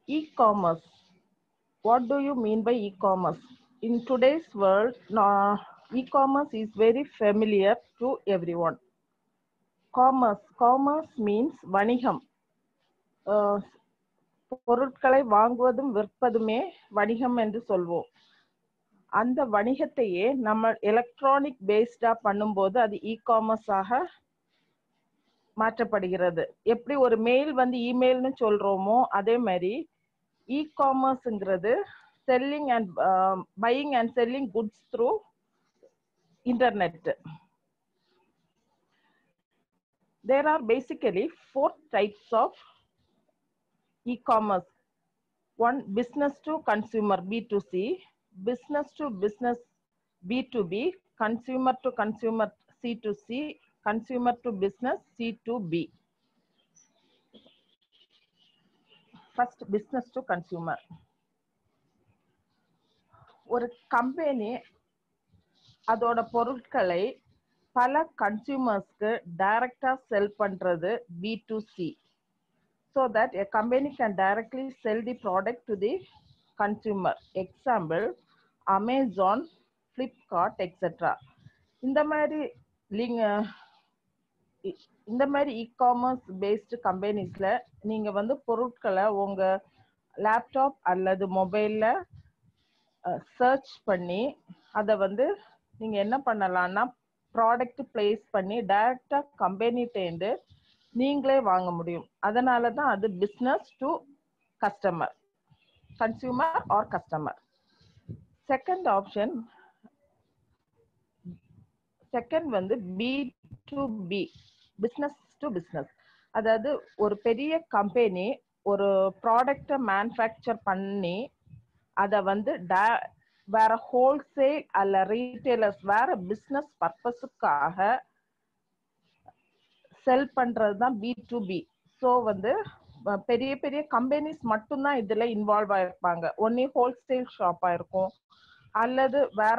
E-commerce. What do you mean by e-commerce? In today's world, uh, e-commerce is very familiar to everyone. Commerce. Commerce means வணிகம். Uh, பொருட்களை வாங்குவதும் விற்பதுமே வணிகம் என்று சொல்வோம் அந்த வணிகத்தையே நம்ம எலக்ட்ரானிக் பேஸ்டா பண்ணும்போது அது இ காமர்ஸாக மாற்றப்படுகிறது எப்படி ஒரு மெயில் வந்து இமெயில்னு சொல்றோமோ அதே மாதிரி இ காமர்ஸ்ங்கிறது selling and buying and selling goods through internet there are basically four types of e-commerce one business to consumer b2c business to business b2b consumer to consumer c2c consumer to business c2b first business to consumer ஒரு company அதோட பொருட்களை பல கன்சியூமர்ஸ்க்கு டைரக்டா sell பண்றது B to C so that a company can directly sell the product to the consumer. Example, Amazon, Flipkart, etc. இந்த மாதிரி link இந்த மாதிரி இ காமர்ஸ் பேஸ்டு கம்பெனிஸ்ல நீங்க வந்து பொருட்களை உங்க லேப்டாப் அல்லது மொபைல்ல சர்ச் பண்ணி அதை வந்து நீங்க என்ன பண்ணலாம்னா ப்ராடக்ட் பிளேஸ் பண்ணி டைரக்டா கம்பெனிட்டேந்து நீங்களே வாங்க முடியும் அதனால தான் அது business to customer consumer or customer second option second வந்து B to B business to business அதாவது ஒரு பெரிய கம்பெனி ஒரு ப்ராடக்டை மேனுஃபேக்சர் பண்ணி அதை வந்து வேற ஹோல்சேல் அல்ல ரீட்டைலர்ஸ் வேற பிஸ்னஸ் பர்பஸுக்காக செல் பண்றது தான் பி டு பி ஸோ வந்து பெரிய பெரிய கம்பெனிஸ் மட்டும்தான் இதுல இன்வால்வ் ஆயிருப்பாங்க ஒன்னே ஹோல்சேல் ஷாப்பா இருக்கும் அல்லது வேற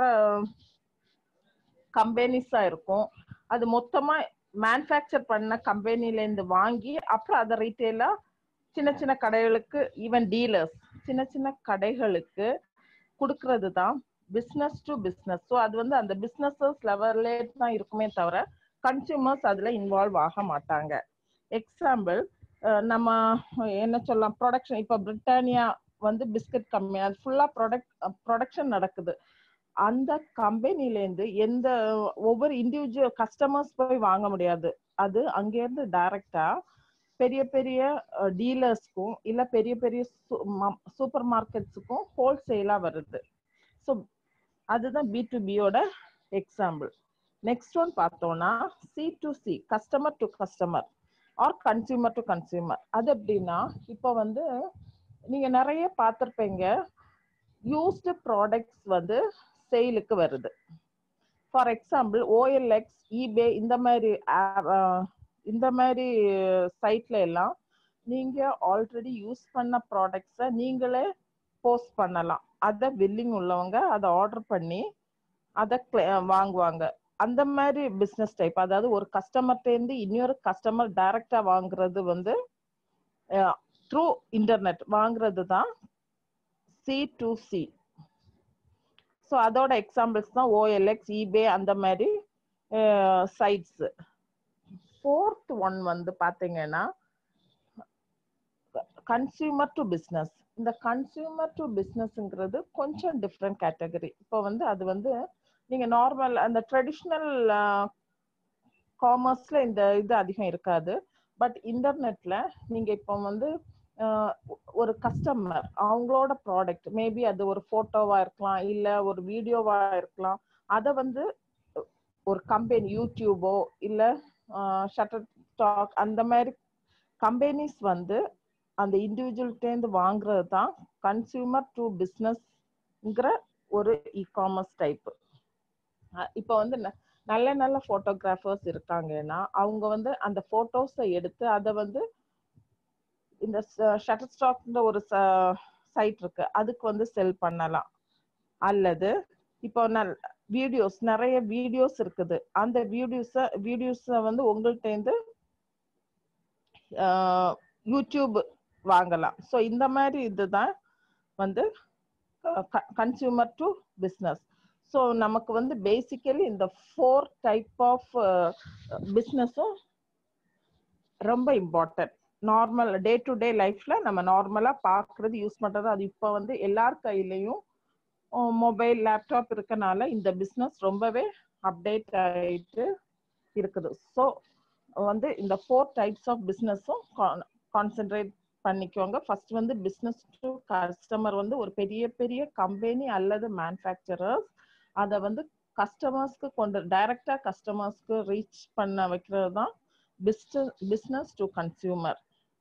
கம்பெனிஸா இருக்கும் அது மொத்தமா மேனுஃபேக்சர் பண்ண கம்பெனில இருந்து வாங்கி அப்புறம் அதை ரீட்டைலா சின்ன சின்ன கடைகளுக்கு ஈவன் டீலர்ஸ் சின்ன சின்ன கடைகளுக்கு கொடுக்கறது தான் பிஸ்னஸ் டு பிஸ்னஸ் ஸோ அது வந்து அந்த பிஸ்னஸஸ் லெவல்லே தான் இருக்குமே தவிர கன்சியூமர்ஸ் அதுல இன்வால்வ் ஆக மாட்டாங்க எக்ஸாம்பிள் நம்ம என்ன சொல்லலாம் ப்ரொடக்ஷன் இப்போ பிரிட்டானியா வந்து பிஸ்கட் கம்பெனி அது ஃபுல்லா ப்ரொடக்ட் ப்ரொடக்ஷன் நடக்குது அந்த கம்பெனிலேருந்து எந்த ஒவ்வொரு இண்டிவிஜுவல் கஸ்டமர்ஸ் போய் வாங்க முடியாது அது அங்கேருந்து டைரக்டா பெரிய பெரிய டீலர்ஸ்க்கும் இல்ல பெரிய பெரிய சூப்பர் மார்க்கெட்ஸுக்கும் ஹோல்சேலா வருது ஸோ அதுதான் பி டு பியோட எக்ஸாம்பிள் நெக்ஸ்ட் ஒன் பார்த்தோம்னா C to C customer to customer or consumer to consumer அது எப்படின்னா இப்போ வந்து நீங்க நிறைய பார்த்துருப்பீங்க யூஸ்டு ப்ராடக்ட்ஸ் வந்து சேலுக்கு வருது ஃபார் எக்ஸாம்பிள் ஓஎல்எக்ஸ் இபே இந்த மாதிரி இந்த மாதிரி சைட்ல எல்லாம் நீங்க ஆல்ரெடி யூஸ் பண்ண ப்ராடக்ட்ஸை நீங்களே போஸ்ட் பண்ணலாம் அதை வில்லிங் உள்ளவங்க அதை ஆர்டர் பண்ணி அதை வாங்குவாங்க அந்த மாதிரி பிஸ்னஸ் டைப் அதாவது ஒரு கஸ்டமர்கிட்டேருந்து இன்னொரு கஸ்டமர் டைரக்டா வாங்குறது வந்து த்ரூ இன்டர்நெட் வாங்குறது தான் சி டு சி ஸோ அதோட எக்ஸாம்பிள்ஸ் தான் ஓஎல்எக்ஸ் இபே அந்த மாதிரி சைட்ஸ் ஃபோர்த் ஒன் வந்து பார்த்தீங்கன்னா கன்சியூமர் டு பிஸ்னஸ் இந்த கன்சியூமர் டு பிஸ்னஸ்ங்கிறது கொஞ்சம் டிஃப்ரெண்ட் கேட்டகரி இப்போ வந்து அது வந்து நீங்க நார்மல் அந்த ட்ரெடிஷ்னல் காமர்ஸ்ல இந்த இது அதிகம் இருக்காது பட் இன்டர்நெட்ல நீங்க இப்போ வந்து ஒரு கஸ்டமர் அவங்களோட ப்ராடக்ட் மேபி அது ஒரு போட்டோவா இருக்கலாம் இல்ல ஒரு வீடியோவா இருக்கலாம் அதை வந்து ஒரு கம்பெனி யூடியூபோ இல்ல ஷட்டர் ஸ்டாக் அந்த மாதிரி கம்பெனிஸ் வந்து அந்த இண்டிவிஜுவல்கிட்டேருந்து வாங்குறது தான் கன்சியூமர் டு பிஸ்னஸ்ங்கிற ஒரு இ காமர்ஸ் டைப் இப்போ வந்து நல்ல நல்ல போட்டோகிராஃபர்ஸ் இருக்காங்கன்னா அவங்க வந்து அந்த போட்டோஸை எடுத்து அதை வந்து இந்த ஷட்டர் ஸ்டாக்ன்ற ஒரு சைட் இருக்கு அதுக்கு வந்து செல் பண்ணலாம் அல்லது இப்போ நல் வீடியோஸ் நிறைய வீடியோஸ் இருக்குது அந்த வீடியோஸ வீடியோஸ வந்து உங்கள்கிட்ட இருந்து யூடியூப் வாங்கலாம் ஸோ இந்த மாதிரி இதுதான் வந்து கன்சியூமர் டு பிஸ்னஸ் ஸோ நமக்கு வந்து பேசிக்கலி இந்த ஃபோர் டைப் ஆஃப் பிஸ்னஸும் ரொம்ப important normal day to day லைஃப்ல நம்ம நார்மலா பார்க்கறது யூஸ் பண்றது அது இப்போ வந்து எல்லார் கையிலையும் மொபைல் லேப்டாப் இருக்கனால இந்த பிஸ்னஸ் ரொம்பவே அப்டேட் ஆயிட்டு இருக்குது ஸோ வந்து இந்த ஃபோர் டைப்ஸ் ஆஃப் பிஸ்னஸும் கான்சென்ட்ரேட் பண்ணிக்கோங்க ஃபர்ஸ்ட் வந்து பிஸ்னஸ் டு கஸ்டமர் வந்து ஒரு பெரிய பெரிய கம்பெனி அல்லது மேனுஃபேக்சரர்ஸ் அதை வந்து கஸ்டமர்ஸ்க்கு கொண்டு டைரக்டா கஸ்டமர்ஸ்க்கு ரீச் பண்ண வைக்கிறது தான் business to consumer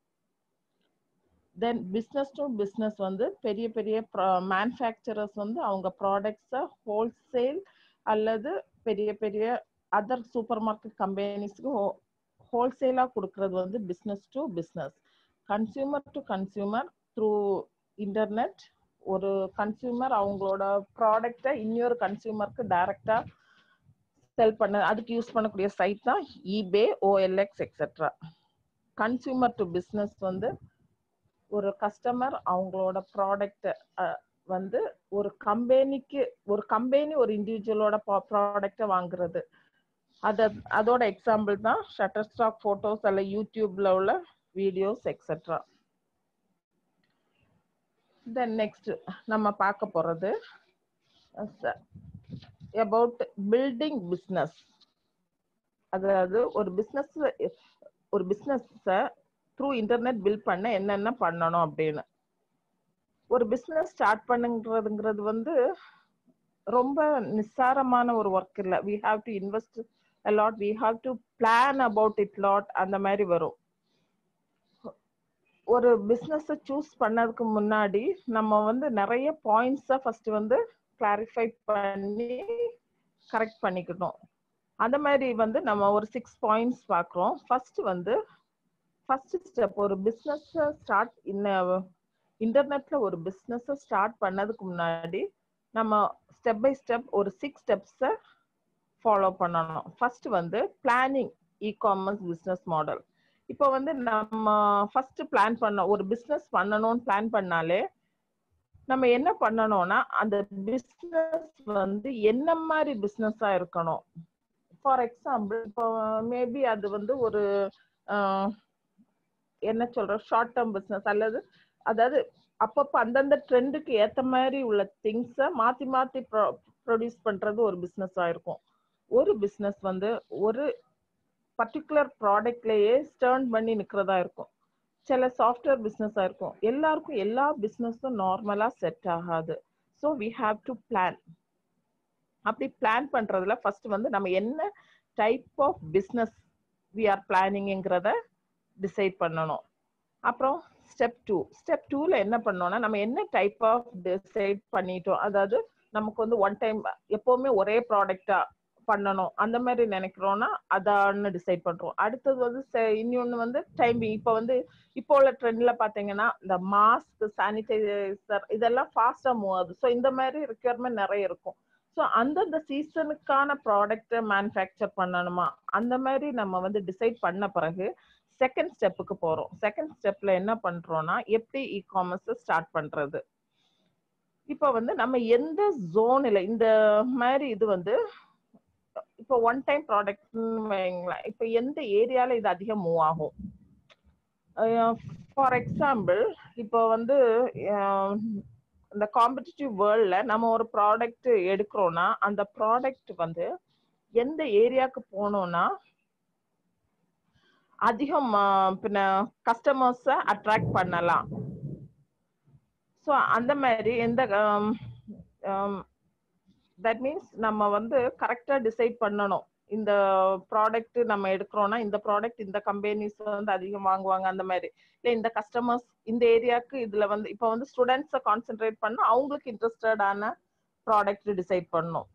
then business to business வந்து பெரிய பெரிய மேனுஃபேக்சரர்ஸ் வந்து அவங்க ப்ராடக்ட்ஸை ஹோல்சேல் அல்லது பெரிய பெரிய அதர் சூப்பர் மார்க்கெட் கம்பெனிஸ்க்கு ஹோல்சேலாக கொடுக்கறது வந்து business to business consumer to consumer through internet ஒரு கன்சியூமர் அவங்களோட ப்ராடக்டை இன்னொரு கன்சியூமருக்கு டைரக்டா செல் பண்ண அதுக்கு யூஸ் பண்ணக்கூடிய சைட் தான் eBay OLX etcetera consumer to business வந்து ஒரு கஸ்டமர் அவங்களோட ப்ராடக்ட் வந்து ஒரு கம்பெனிக்கு ஒரு கம்பெனி ஒரு இண்டிவிஜுவலோட ப்ராடக்டை வாங்குறது அத அதோட எக்ஸாம்பிள் தான் ஷட்டர் ஸ்டாக் போட்டோஸ் அல்ல யூடியூப்ல உள்ள வீடியோஸ் எக்ஸெட்ரா தென் நெக்ஸ்ட் நம்ம பார்க்க போறது அபவுட் பில்டிங் பிஸ்னஸ் அதாவது ஒரு பிஸ்னஸ் ஒரு பிஸ்னஸ த்ரூ இன்டர்நெட் பில்ட் பண்ண என்னென்ன பண்ணணும் அப்படின்னு ஒரு பிஸ்னஸ் ஸ்டார்ட் பண்ணுங்கிறதுங்கிறது வந்து ரொம்ப நிஸ்சாரமான ஒரு ஒர்க் இல்லை we have to invest lot we have to plan about it lot அந்த மாதிரி வரும் ஒரு பிஸ்னஸை சூஸ் பண்ணதுக்கு முன்னாடி நம்ம வந்து நிறைய பாயிண்ட்ஸை ஃபர்ஸ்ட் வந்து கிளாரிஃபை பண்ணி கரெக்ட் பண்ணிக்கணும் அந்த மாதிரி வந்து நம்ம ஒரு சிக்ஸ் பாயிண்ட்ஸ் பார்க்குறோம் ஃபர்ஸ்ட் வந்து ஃபர்ஸ்ட் ஸ்டெப் ஒரு பிஸ்னஸ் ஸ்டார்ட் இன்ன இன்டர்நெட்ல ஒரு பிஸ்னஸ் ஸ்டார்ட் பண்ணதுக்கு முன்னாடி நம்ம ஸ்டெப் பை ஸ்டெப் ஒரு சிக்ஸ் ஸ்டெப்ஸை ஃபாலோ பண்ணணும் ஃபர்ஸ்ட் வந்து planning e commerce business model இப்போ வந்து நம்ம ஃபர்ஸ்ட் பிளான் பண்ண ஒரு பிஸ்னஸ் பண்ணணும்னு பிளான் பண்ணாலே நம்ம என்ன பண்ணணும்னா அந்த பிஸ்னஸ் வந்து என்ன மாதிரி பிஸ்னஸா இருக்கணும் ஃபார் எக்ஸாம்பிள் இப்போ மேபி அது வந்து ஒரு என்ன சொல்ற ஷார்ட் டேர்ம் பிஸ்னஸ் அல்லது அதாவது அப்பப்போ அந்தந்த ட்ரெண்டுக்கு ஏத்த மாதிரி உள்ள திங்ஸை மாத்தி மாத்தி ப்ரொடியூஸ் பண்றது ஒரு பிஸ்னஸா இருக்கும் ஒரு பிஸ்னஸ் வந்து ஒரு பர்டிகுலர் ப்ராடக்ட்லயே ஸ்டர்ன் பண்ணி நிக்கிறதா இருக்கும் சில சாஃப்ட்வேர் பிஸ்னஸா இருக்கும் எல்லாருக்கும் எல்லா பிஸ்னஸும் நார்மலா செட் ஆகாது so we have to plan அப்படி பிளான் பண்றதுல ஃபர்ஸ்ட் வந்து நம்ம என்ன type of business we are பிளானிங்கிறத டிசைட் பண்ணணும் அப்புறம் ஸ்டெப் டூ ஸ்டெப் டூல என்ன பண்ணோம்னா நம்ம என்ன டைப் ஆஃப் டிசைட் பண்ணிட்டோம் அதாவது நமக்கு வந்து ஒன் டைம் எப்பவுமே ஒரே ப்ராடக்டா பண்ணணும் அந்த மாதிரி நினைக்கிறோம்னா அதான்னு டிசைட் பண்றோம் அடுத்தது வந்து இன்னொன்னு வந்து டைமிங் இப்போ வந்து இப்போ உள்ள ட்ரெண்ட்ல பாத்தீங்கன்னா இந்த மாஸ்க் சானிடைசர் இதெல்லாம் ஃபாஸ்டா மூவ் ஆகுது ஸோ இந்த மாதிரி ரெக்யர்மெண்ட் நிறைய இருக்கும் ஸோ அந்தந்த சீசனுக்கான ப்ராடக்டை மேனுஃபேக்சர் பண்ணணுமா அந்த மாதிரி நம்ம வந்து டிசைட் பண்ண பிறகு செகண்ட் ஸ்டெப்புக்கு போறோம் செகண்ட் ஸ்டெப்ல என்ன பண்றோம்னா எப்படி இ காமர்ஸ் ஸ்டார்ட் பண்றது இப்போ வந்து நம்ம எந்த ஜோன்ல இந்த மாதிரி இது வந்து இப்போ ஒன் டைம் ப்ராடக்ட்னு வைங்களேன் இப்போ எந்த ஏரியால இது அதிகம் மூவ் ஆகும் ஃபார் எக்ஸாம்பிள் இப்போ வந்து இந்த காம்படிட்டிவ் வேர்ல்ட்ல நம்ம ஒரு ப்ராடக்ட் எடுக்கிறோம்னா அந்த ப்ராடக்ட் வந்து எந்த ஏரியாவுக்கு போனோம்னா அதிகம் பின்ன கஸ்டமர்ஸை அட்ராக்ட் பண்ணலாம் ஸோ அந்த மாதிரி எந்த தட் மீன்ஸ் நம்ம வந்து கரெக்டாக டிசைட் பண்ணணும் இந்த ப்ராடக்ட் நம்ம எடுக்கிறோம்னா இந்த ப்ராடக்ட் இந்த கம்பெனிஸ் வந்து அதிகம் வாங்குவாங்க அந்த மாதிரி இல்லை இந்த கஸ்டமர்ஸ் இந்த ஏரியாவுக்கு இதுல வந்து இப்போ வந்து ஸ்டூடெண்ட்ஸை கான்சென்ட்ரேட் பண்ண அவங்களுக்கு இன்ட்ரெஸ்டடான ப்ராடக்ட் டிசைட் பண்ணணும்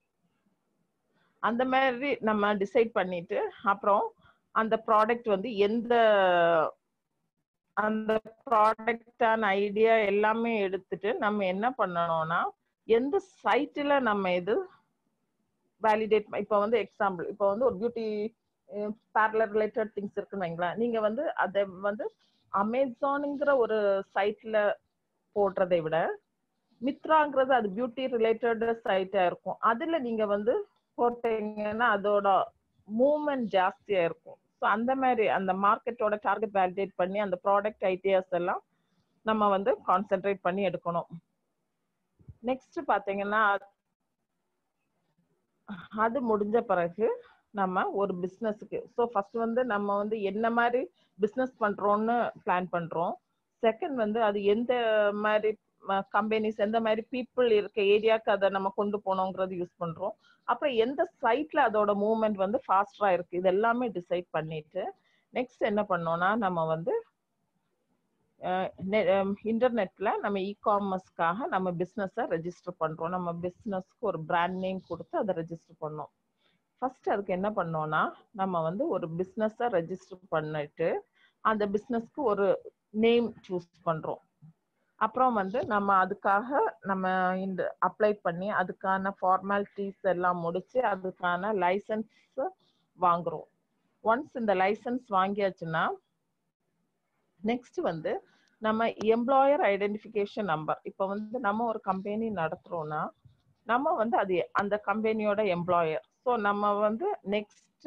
அந்த மாதிரி நம்ம டிசைட் பண்ணிட்டு அப்புறம் அந்த ப்ராடக்ட் வந்து எந்த அந்த ப்ராடக்டான ஐடியா எல்லாமே எடுத்துட்டு நம்ம என்ன பண்ணணும்னா எந்த சைட்டில் நம்ம இது வேலிடேட் இப்போ வந்து எக்ஸாம்பிள் இப்போ வந்து ஒரு பியூட்டி பார்லர் ரிலேட்டட் திங்ஸ் இருக்குன்னு வைங்களேன் நீங்க வந்து அதை வந்து அமேசானுங்கிற ஒரு சைட்ல போடுறதை விட மித்ராங்கிறது அது பியூட்டி ரிலேட்டட் சைட்டா இருக்கும் அதுல நீங்க வந்து போட்டீங்கன்னா அதோட மூவ்மெண்ட் ஜாஸ்தியா இருக்கும் ஸோ அந்த மாதிரி அந்த மார்க்கெட்டோட டார்கெட் வேலிடேட் பண்ணி அந்த ப்ராடக்ட் ஐடியாஸ் எல்லாம் நம்ம வந்து கான்சென்ட்ரேட் பண்ணி எடுக்கணும் நெக்ஸ்ட் பாத்தீங்கன்னா அது முடிஞ்ச பிறகு நம்ம ஒரு பிஸ்னஸுக்கு ஸோ ஃபர்ஸ்ட் வந்து நம்ம வந்து என்ன மாதிரி பிஸ்னஸ் பண்றோம்னு பிளான் பண்றோம் செகண்ட் வந்து அது எந்த மாதிரி கம்பெனிஸ் எந்த மாதிரி பீப்புள் இருக்க ஏரியாவுக்கு அதை நம்ம கொண்டு போனோங்கிறது யூஸ் பண்றோம் அப்புறம் எந்த சைட்ல அதோட மூவ்மெண்ட் வந்து ஃபாஸ்டரா இருக்கு இது எல்லாமே டிசைட் பண்ணிட்டு நெக்ஸ்ட் என்ன பண்ணோம்னா நம்ம வந்து இன்டர்நெட்ல நம்ம இ காமர்ஸ்க்காக நம்ம பிஸ்னஸை ரெஜிஸ்டர் பண்றோம் நம்ம பிஸ்னஸ்க்கு ஒரு பிராண்ட் நேம் கொடுத்து அதை ரெஜிஸ்டர் பண்ணோம் ஃபர்ஸ்ட் அதுக்கு என்ன பண்ணோம்னா நம்ம வந்து ஒரு பிஸ்னஸை ரெஜிஸ்டர் பண்ணிட்டு அந்த பிஸ்னஸ்க்கு ஒரு நேம் சூஸ் பண்றோம் அப்புறம் வந்து நம்ம அதுக்காக நம்ம இந்த அப்ளை பண்ணி அதுக்கான ஃபார்மாலிட்டிஸ் எல்லாம் முடிச்சு அதுக்கான லைசன்ஸ் வாங்குறோம் ஒன்ஸ் இந்த லைசன்ஸ் வாங்கியாச்சுன்னா நெக்ஸ்ட் வந்து நம்ம எம்ப்ளாயர் ஐடென்டிஃபிகேஷன் நம்பர் இப்போ வந்து நம்ம ஒரு கம்பெனி நடத்துறோம்னா நம்ம வந்து அது அந்த கம்பெனியோட எம்ப்ளாயர் ஸோ நம்ம வந்து நெக்ஸ்ட்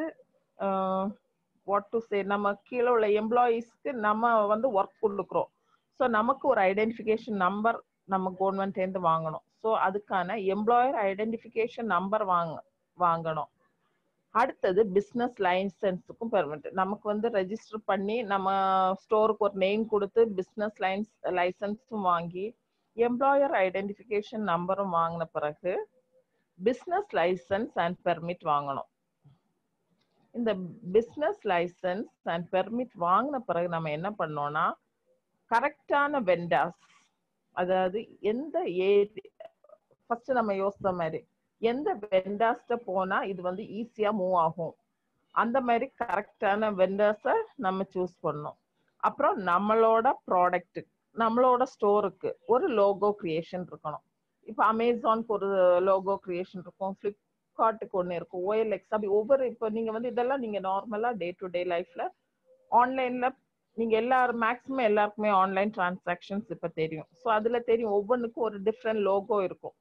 வாட் டு சே நம்ம கீழே உள்ள எம்ப்ளாயீஸ்க்கு நம்ம வந்து ஒர்க் கொடுக்குறோம் ஸோ நமக்கு ஒரு ஐடென்டிஃபிகேஷன் நம்பர் நம்ம கவர்மெண்ட்லேருந்து வாங்கணும் ஸோ அதுக்கான எம்ப்ளாயர் ஐடென்டிஃபிகேஷன் நம்பர் வாங்க வாங்கணும் அடுத்தது பிஸ்னஸ் லைசன்ஸுக்கும் பெர்மிட் நமக்கு வந்து ரெஜிஸ்டர் பண்ணி நம்ம ஸ்டோருக்கு ஒரு நேம் கொடுத்து பிஸ்னஸ் லைன்ஸ் லைசன்ஸும் வாங்கி எம்ப்ளாயர் ஐடென்டிஃபிகேஷன் நம்பரும் வாங்கின பிறகு பிஸ்னஸ் லைசன்ஸ் அண்ட் பெர்மிட் வாங்கணும் இந்த பிஸ்னஸ் லைசன்ஸ் அண்ட் பெர்மிட் வாங்கின பிறகு நம்ம என்ன பண்ணோம்னா கரெக்டான வெண்டாஸ் அதாவது எந்த ஏரி ஃபர்ஸ்ட் நம்ம யோசித்த மாதிரி எந்த வெண்டாஸ்ட போனா இது வந்து ஈஸியா மூவ் ஆகும் அந்த மாதிரி கரெக்டான வெண்டர்ஸை நம்ம சூஸ் பண்ணோம் அப்புறம் நம்மளோட ப்ராடக்ட் நம்மளோட ஸ்டோருக்கு ஒரு லோகோ கிரியேஷன் இருக்கணும் இப்போ அமேசானுக்கு ஒரு லோகோ கிரியேஷன் இருக்கும் ஃப்ளிப்கார்ட்டுக்கு ஒன்று இருக்கும் ஓஎல்எக்ஸ் அப்படி ஒவ்வொரு இப்போ நீங்க வந்து இதெல்லாம் நீங்க நார்மலா டே டு டே லைஃப்ல ஆன்லைன்ல நீங்க எல்லாரும் மேக்ஸிமம் எல்லாருக்குமே ஆன்லைன் டிரான்சாக்ஷன்ஸ் இப்ப தெரியும் ஸோ அதுல தெரியும் ஒவ்வொன்றுக்கும் ஒரு டிஃப்ரெண்ட் லோகோ இருக்கும்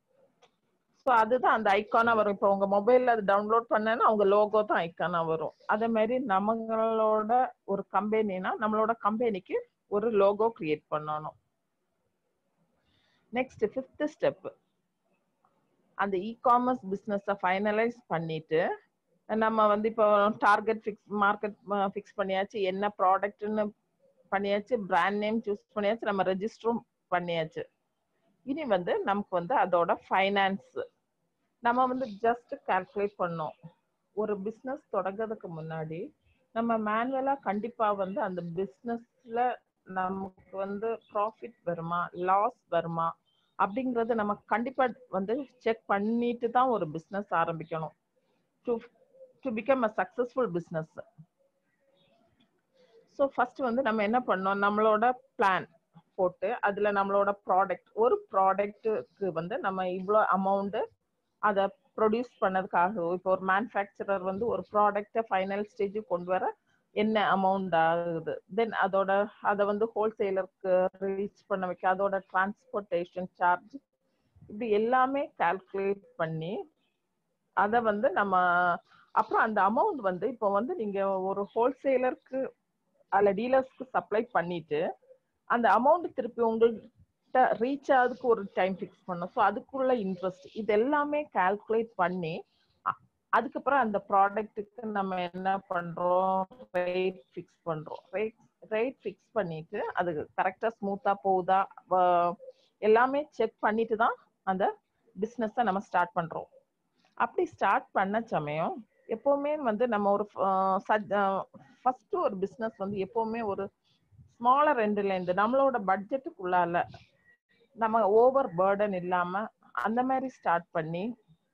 ஸோ அதுதான் அந்த ஐக்கானா வரும் இப்போ உங்க மொபைல்ல அது டவுன்லோட் பண்ணேன்னா அவங்க லோகோ தான் ஐக்கானா வரும் அதே மாதிரி நம்மளோட ஒரு கம்பெனினா நம்மளோட கம்பெனிக்கு ஒரு லோகோ கிரியேட் பண்ணணும் நெக்ஸ்ட் ஃபிஃப்த் ஸ்டெப் அந்த இ காமர்ஸ் பிஸ்னஸை ஃபைனலைஸ் பண்ணிட்டு நம்ம வந்து இப்போ டார்கெட் ஃபிக்ஸ் மார்க்கெட் ஃபிக்ஸ் பண்ணியாச்சு என்ன ப்ராடக்ட்னு பண்ணியாச்சு பிராண்ட் நேம் சூஸ் பண்ணியாச்சு நம்ம ரெஜிஸ்டரும் பண்ணியாச்சு இனி வந்து நமக்கு வந்து அதோட ஃபைனான்ஸ் நம்ம வந்து ஜஸ்ட் கால்குலேட் பண்ணோம் ஒரு பிஸ்னஸ் தொடங்கிறதுக்கு முன்னாடி நம்ம மேனுவலா கண்டிப்பா வந்து அந்த பிஸ்னஸ்ல நமக்கு வந்து ப்ராஃபிட் வருமா லாஸ் வருமா அப்படிங்கறது நம்ம கண்டிப்பா வந்து செக் பண்ணிட்டு தான் ஒரு பிஸ்னஸ் ஆரம்பிக்கணும் to to become a successful business so first வந்து நம்ம என்ன பண்ணோம் நம்மளோட பிளான் போட்டு அதுல நம்மளோட ப்ராடக்ட் ஒரு ப்ராடக்ட்டுக்கு வந்து நம்ம இவ்வளோ அமௌண்ட் அதை ப்ரொடியூஸ் பண்ணதுக்காக இப்போ ஒரு மேனுஃபேக்சரர் வந்து ஒரு ப்ராடக்டை ஃபைனல் ஸ்டேஜுக்கு கொண்டு வர என்ன அமௌண்ட் ஆகுது தென் அதோட அதை வந்து ஹோல்சேலருக்கு ரீச் பண்ண வைக்க அதோட டிரான்ஸ்போர்ட்டேஷன் சார்ஜ் இப்படி எல்லாமே கால்குலேட் பண்ணி அதை வந்து நம்ம அப்புறம் அந்த அமௌண்ட் வந்து இப்போ வந்து நீங்க ஒரு ஹோல்சேலருக்கு அல்ல டீலர்ஸ்க்கு சப்ளை பண்ணிட்டு அந்த அமௌண்ட் திருப்பி உங்கள்கிட்ட ரீச் ஆகுதுக்கு ஒரு டைம் ஃபிக்ஸ் பண்ணும் ஸோ அதுக்குள்ள இன்ட்ரெஸ்ட் இது எல்லாமே கால்குலேட் பண்ணி அதுக்கப்புறம் அந்த ப்ராடக்ட்டுக்கு நம்ம என்ன பண்றோம் ரேட் ஃபிக்ஸ் பண்றோம் ரேட் ரேட் ஃபிக்ஸ் பண்ணிட்டு அது கரெக்டா ஸ்மூத்தா போகுதா எல்லாமே செக் பண்ணிட்டு தான் அந்த பிஸ்னஸை நம்ம ஸ்டார்ட் பண்றோம் அப்படி ஸ்டார்ட் பண்ண சமயம் எப்பவுமே வந்து நம்ம ஒரு ஃபர்ஸ்ட் ஒரு பிஸ்னஸ் வந்து எப்பவுமே ஒரு ஸ்மாலர் ரெண்டுல இருந்து நம்மளோட பட்ஜெட்டுக்குள்ளால நம்ம ஓவர் பேர்டன் இல்லாம அந்த மாதிரி ஸ்டார்ட் பண்ணி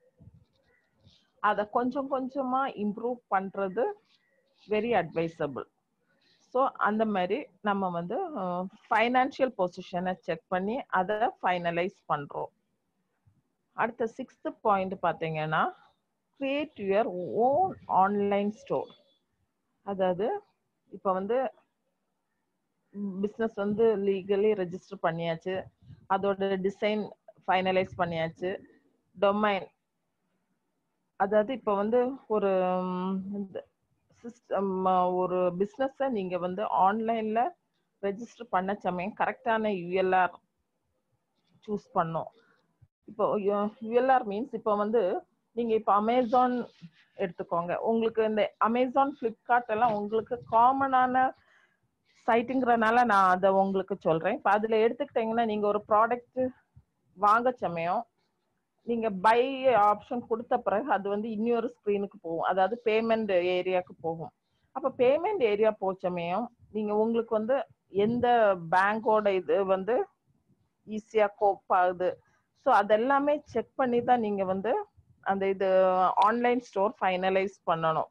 அதை கொஞ்சம் கொஞ்சமா இம்ப்ரூவ் பண்றது வெரி அட்வைசபிள் ஸோ அந்த மாதிரி நம்ம வந்து ஃபைனான்சியல் பொசிஷனை செக் பண்ணி அதை ஃபைனலைஸ் பண்றோம் அடுத்த சிக்ஸ்த் பாயிண்ட் பார்த்தீங்கன்னா create your own online store அதாவது இப்போ வந்து பிஸ்னஸ் வந்து லீகலி ரெஜிஸ்டர் பண்ணியாச்சு அதோட டிசைன் ஃபைனலைஸ் பண்ணியாச்சு டொமைன் அதாவது இப்போ வந்து ஒரு சிஸ்டம் ஒரு பிஸ்னஸை நீங்கள் வந்து ஆன்லைனில் ரெஜிஸ்டர் பண்ண சமயம் கரெக்டான யூஎல்ஆர் சூஸ் பண்ணோம் இப்போ யூஎல்ஆர் மீன்ஸ் இப்போ வந்து நீங்கள் இப்போ அமேசான் எடுத்துக்கோங்க உங்களுக்கு இந்த அமேசான் ஃப்ளிப்கார்ட் எல்லாம் உங்களுக்கு காமனான சைட்டுங்கிறனால நான் அதை உங்களுக்கு சொல்கிறேன் இப்போ அதில் எடுத்துக்கிட்டிங்கன்னா நீங்கள் ஒரு ப்ராடக்ட் வாங்க சமயம் நீங்க பை ஆப்ஷன் கொடுத்த பிறகு அது வந்து இன்னொரு ஸ்க்ரீனுக்கு போகும் அதாவது பேமெண்ட் ஏரியாவுக்கு போகும் அப்ப பேமெண்ட் ஏரியா போச்சமயம் நீங்க உங்களுக்கு வந்து எந்த பேங்கோட இது வந்து ஈஸியா கோப் ஆகுது ஸோ அதெல்லாமே செக் பண்ணி தான் நீங்க வந்து அந்த இது ஆன்லைன் ஸ்டோர் ஃபைனலைஸ் பண்ணணும்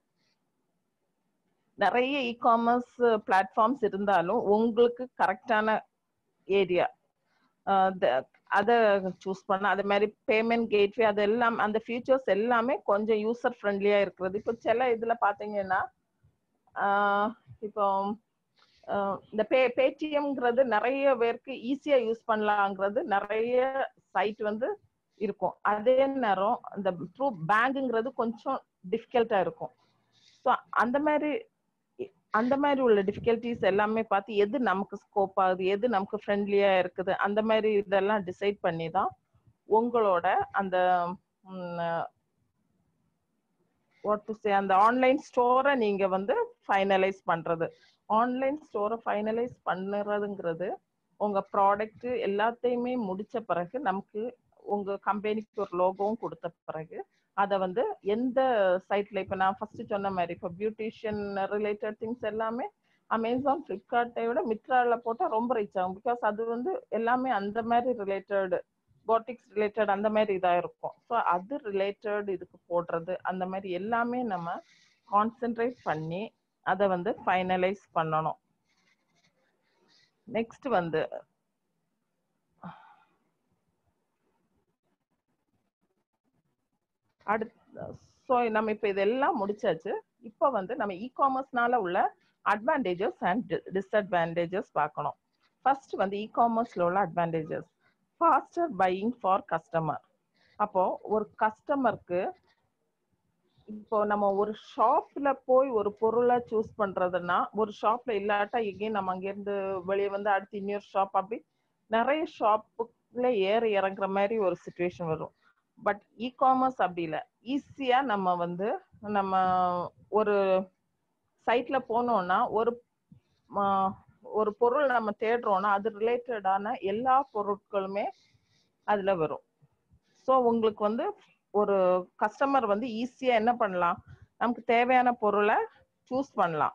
நிறைய இ காமர்ஸ் பிளாட்ஃபார்ம்ஸ் இருந்தாலும் உங்களுக்கு கரெக்டான ஏரியா அதை சூஸ் பண்ண அதே மாதிரி பேமெண்ட் கேட்வே அது எல்லாம் அந்த ஃபியூச்சர்ஸ் எல்லாமே கொஞ்சம் யூசர் ஃப்ரெண்ட்லியா இருக்கிறது இப்போ சில இதுல பாத்தீங்கன்னா இப்போ இந்த பே பேடிஎம்ங்கிறது நிறைய பேருக்கு ஈஸியா யூஸ் பண்ணலாங்கிறது நிறைய சைட் வந்து இருக்கும் அதே நேரம் இந்த த்ரூ பேங்குங்கிறது கொஞ்சம் டிஃபிகல்ட்டா இருக்கும் ஸோ அந்த மாதிரி அந்த மாதிரி உள்ள டிஃபிகல்டிஸ் எல்லாமே பார்த்து எது நமக்கு ஸ்கோப் ஆகுது எது நமக்கு ஃப்ரெண்ட்லியா இருக்குது அந்த மாதிரி இதெல்லாம் டிசைட் பண்ணி தான் உங்களோட அந்த வாட் டு சே அந்த ஆன்லைன் ஸ்டோரை நீங்க வந்து ஃபைனலைஸ் பண்றது ஆன்லைன் ஸ்டோரை ஃபைனலைஸ் பண்ணுறதுங்கிறது உங்க ப்ராடக்ட் எல்லாத்தையுமே முடிச்ச பிறகு நமக்கு உங்க கம்பெனிக்கு ஒரு லோகோவும் கொடுத்த பிறகு அதை வந்து எந்த சைட்ல இப்போ நான் ஃபர்ஸ்ட் சொன்ன மாதிரி இப்போ பியூட்டிஷியன் ரிலேட்டட் திங்ஸ் எல்லாமே அமேசான் ஃப்ளிப்கார்ட்டை விட மித்ராவில் போட்டால் ரொம்ப ரீச் ஆகும் பிகாஸ் அது வந்து எல்லாமே அந்த மாதிரி ரிலேட்டட் பாட்டிக்ஸ் ரிலேட்டட் அந்த மாதிரி இதாக இருக்கும் ஸோ அது ரிலேட்டட் இதுக்கு போடுறது அந்த மாதிரி எல்லாமே நம்ம கான்சென்ட்ரேட் பண்ணி அதை வந்து ஃபைனலைஸ் பண்ணணும் நெக்ஸ்ட் வந்து அடுத்து ஸோ நம்ம இப்போ இதெல்லாம் முடிச்சாச்சு இப்போ வந்து நம்ம இ காமர்ஸ்னால உள்ள அட்வான்டேஜஸ் அண்ட் டிஸ்அட்வான்டேஜஸ் பார்க்கணும் ஃபர்ஸ்ட் வந்து இ காமர்ஸ்ல உள்ள advantages faster buying for customer அப்போ ஒரு கஸ்டமருக்கு இப்போ நம்ம ஒரு ஷாப்ல போய் ஒரு பொருளை சூஸ் பண்றதுன்னா ஒரு ஷாப்ல இல்லாட்டா எங்கேயும் நம்ம அங்கேருந்து வெளியே வந்து அடுத்து இன்னொரு ஷாப் அப்படி நிறைய ஷாப்புல ஏறி இறங்குற மாதிரி ஒரு சுச்சுவேஷன் வரும் பட் இ காமர்ஸ் அப்படி இல்லை ஈஸியா நம்ம வந்து நம்ம ஒரு சைட்ல போனோம்னா ஒரு ஒரு பொருள் நம்ம தேடுறோம்னா அது ரிலேட்டடான எல்லா பொருட்களுமே அதுல வரும் ஸோ உங்களுக்கு வந்து ஒரு கஸ்டமர் வந்து ஈஸியா என்ன பண்ணலாம் நமக்கு தேவையான பொருளை சூஸ் பண்ணலாம்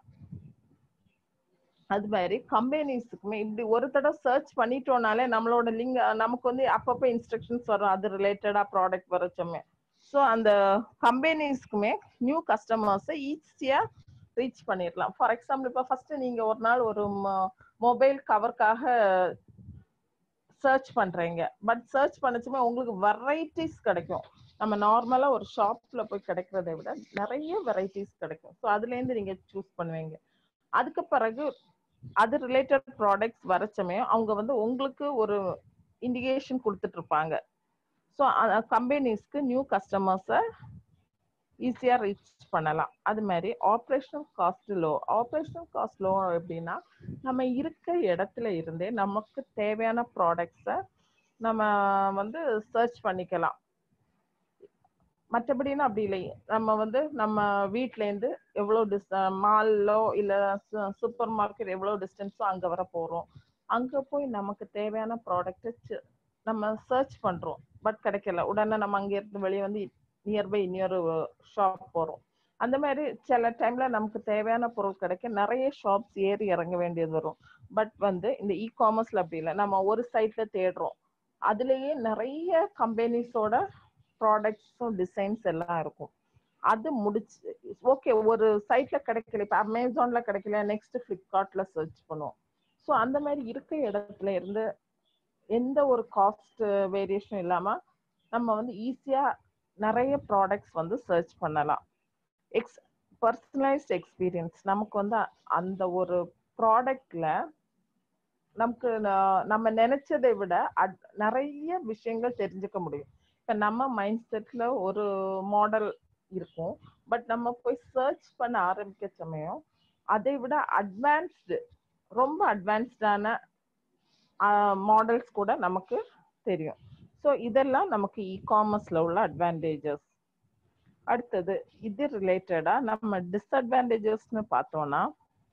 அது மாதிரி கம்பெனிஸுக்குமே இப்படி ஒரு தடவை சர்ச் பண்ணிட்டோம்னாலே நம்மளோட லிங்க் நமக்கு வந்து அப்பப்போ இன்ஸ்ட்ரக்ஷன்ஸ் வரும் அது ரிலேட்டடா ப்ராடக்ட் வரச்சோமே ஸோ அந்த கம்பெனிஸ்க்குமே நியூ கஸ்டமர்ஸை ஈஸியா ரீச் பண்ணிடலாம் ஃபார் எக்ஸாம்பிள் இப்போ ஃபர்ஸ்ட் நீங்க ஒரு நாள் ஒரு மொபைல் கவருக்காக சர்ச் பண்றீங்க பட் சர்ச் பண்ணச்சுமே உங்களுக்கு வெரைட்டிஸ் கிடைக்கும் நம்ம நார்மலா ஒரு ஷாப்ல போய் கிடைக்கிறத விட நிறைய வெரைட்டிஸ் கிடைக்கும் ஸோ அதுல இருந்து நீங்க சூஸ் பண்ணுவீங்க அதுக்கு பிறகு அது ரிலேட்டட் ப்ராடக்ட்ஸ் வரச்சமே அவங்க வந்து உங்களுக்கு ஒரு இண்டிகேஷன் கொடுத்துட்டு இருப்பாங்க ஸோ கம்பெனிஸ்க்கு நியூ கஸ்டமர்ஸை ஈஸியா ரீச் பண்ணலாம் அது மாதிரி operational cost low operational cost low எப்படின்னா நம்ம இருக்க இடத்துல இருந்தே நமக்கு தேவையான ப்ராடக்ட்ஸை நம்ம வந்து சர்ச் பண்ணிக்கலாம் மற்றபடினா அப்படி இல்லை நம்ம வந்து நம்ம வீட்லேருந்து எவ்வளோ டிஸ் மால்லோ இல்லை சூப்பர் மார்க்கெட் எவ்வளோ டிஸ்டன்ஸோ அங்கே வர போகிறோம் அங்கே போய் நமக்கு தேவையான ப்ராடக்ட்டை நம்ம சர்ச் பண்ணுறோம் பட் கிடைக்கல உடனே நம்ம அங்கேருந்து வெளியே வந்து நியர்பை இன்னொரு ஷாப் போகிறோம் அந்த மாதிரி சில டைம்ல நமக்கு தேவையான பொருள் கிடைக்க நிறைய ஷாப்ஸ் ஏறி இறங்க வேண்டியது வரும் பட் வந்து இந்த இ காமர்ஸ்ல அப்படி இல்லை நம்ம ஒரு சைட்ல தேடுறோம் அதுலயே நிறைய கம்பெனிஸோட ப்ராடக்ட்ஸும் டிசைன்ஸ் எல்லாம் இருக்கும் அது முடிச்சு ஓகே ஒரு சைட்ல கிடைக்கல இப்போ அமேசான்ல கிடைக்கல நெக்ஸ்ட் ஃப்ளிப்கார்ட்ல சர்ச் பண்ணுவோம் ஸோ அந்த மாதிரி இருக்க இடத்துல இருந்து எந்த ஒரு காஸ்ட் வேரியேஷன் இல்லாம நம்ம வந்து ஈஸியா நிறைய ப்ராடக்ட்ஸ் வந்து சர்ச் பண்ணலாம் எக்ஸ் பர்சனலைஸ்ட் எக்ஸ்பீரியன்ஸ் நமக்கு வந்து அந்த ஒரு ப்ராடக்ட்ல நமக்கு ந- நம்ம நினைச்சதை விட அட்- நிறைய விஷயங்கள் தெரிஞ்சுக்க முடியும் இப்ப நம்ம மைண்ட் செட்ல ஒரு மாடல் இருக்கும் பட் நம்ம போய் சர்ச் பண்ண ஆரம்பிக்க சமயம் அதை விட அட்வான்ஸ்டு ரொம்ப அட்வான்ஸ்டான மாடல்ஸ் கூட நமக்கு தெரியும் ஸோ இதெல்லாம் நமக்கு இ காமர்ஸ்ல உள்ள அட்வான்டேஜஸ் அடுத்தது இது ரிலேட்டடா நம்ம டிஸ்அட்வான்டேஜஸ்னு பார்த்தோம்னா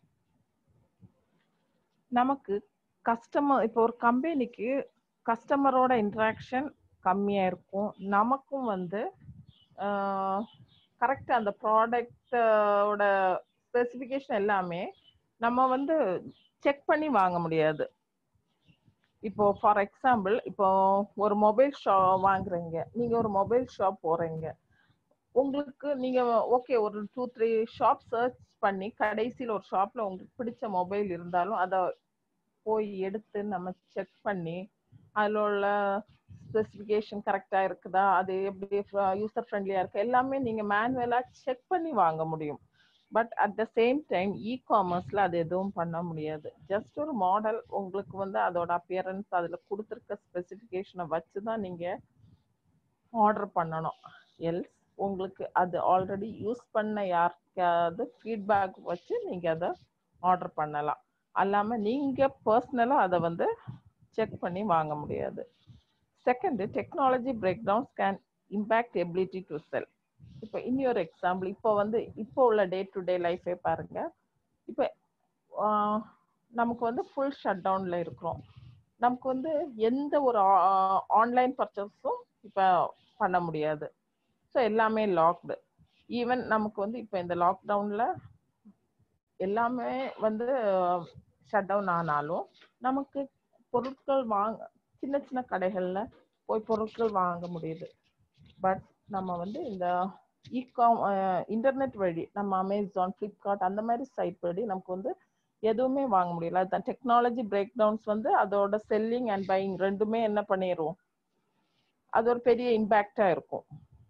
நமக்கு கஸ்டமர் இப்போ ஒரு கம்பெனிக்கு கஸ்டமரோட இன்ட்ராக்ஷன் கம்மியா இருக்கும் நமக்கும் வந்து கரெக்ட் அந்த ப்ராடக்டோட ஸ்பெசிஃபிகேஷன் எல்லாமே நம்ம வந்து செக் பண்ணி வாங்க முடியாது இப்போ ஃபார் எக்ஸாம்பிள் இப்போ ஒரு மொபைல் ஷாப் வாங்குறீங்க நீங்க ஒரு மொபைல் ஷாப் போறீங்க உங்களுக்கு நீங்க ஓகே ஒரு டூ த்ரீ ஷாப் சர்ச் பண்ணி கடைசியில் ஒரு ஷாப்ல உங்களுக்கு பிடிச்ச மொபைல் இருந்தாலும் அதை போய் எடுத்து நம்ம செக் பண்ணி அதில் உள்ள ஸ்பெசிஃபிகேஷன் கரெக்டா இருக்குதா அது எப்படி யூசர் ஃப்ரெண்ட்லியா இருக்கு எல்லாமே நீங்க மேனுவலா செக் பண்ணி வாங்க முடியும் but at the same time e காமர்ஸ்ல அது எதுவும் பண்ண முடியாது ஜஸ்ட் ஒரு மாடல் உங்களுக்கு வந்து அதோட அப்பியரன்ஸ் அதுல கொடுத்துருக்க ஸ்பெசிஃபிகேஷனை வச்சு தான் நீங்க ஆர்டர் பண்ணணும் எல்ஸ் உங்களுக்கு அது ஆல்ரெடி யூஸ் பண்ண யாருக்காவது ஃபீட்பேக் வச்சு நீங்க அதை ஆர்டர் பண்ணலாம் அல்லாம நீங்க பர்சனலா அதை வந்து செக் பண்ணி வாங்க முடியாது second technology breakdowns can impact ability to sell இப்போ இன்னொரு எக்ஸாம்பிள் இப்போ வந்து இப்போ உள்ள டே டு டே லைஃபே பாருங்க இப்போ ஆஹ், நமக்கு வந்து ஃபுல் ஷட் டவுன்ல இருக்கிறோம் நமக்கு வந்து எந்த ஒரு ஆன்லைன் பர்ச்சேஸும் இப்போ பண்ண முடியாது ஸோ எல்லாமே லாக்டு ஈவன் நமக்கு வந்து இப்போ இந்த லாக்டவுன்ல எல்லாமே வந்து ஷட் டவுன் ஆனாலும் நமக்கு பொருட்கள் வாங்க சின்ன சின்ன கடைகள்ல போய் பொருட்கள் வாங்க முடியுது பட் நம்ம வந்து இந்த இகாம் இன்டர்நெட் வழி நம்ம அமேசான் ஃப்ளிப்கார்ட் அந்த மாதிரி சைட் வழி நமக்கு வந்து எதுவுமே வாங்க முடியல அதுதான் டெக்னாலஜி பிரேக் டவுன்ஸ் வந்து அதோட செல்லிங் அண்ட் பையிங் ரெண்டுமே என்ன பண்ணிரும் அது ஒரு பெரிய இம்பேக்டா இருக்கும்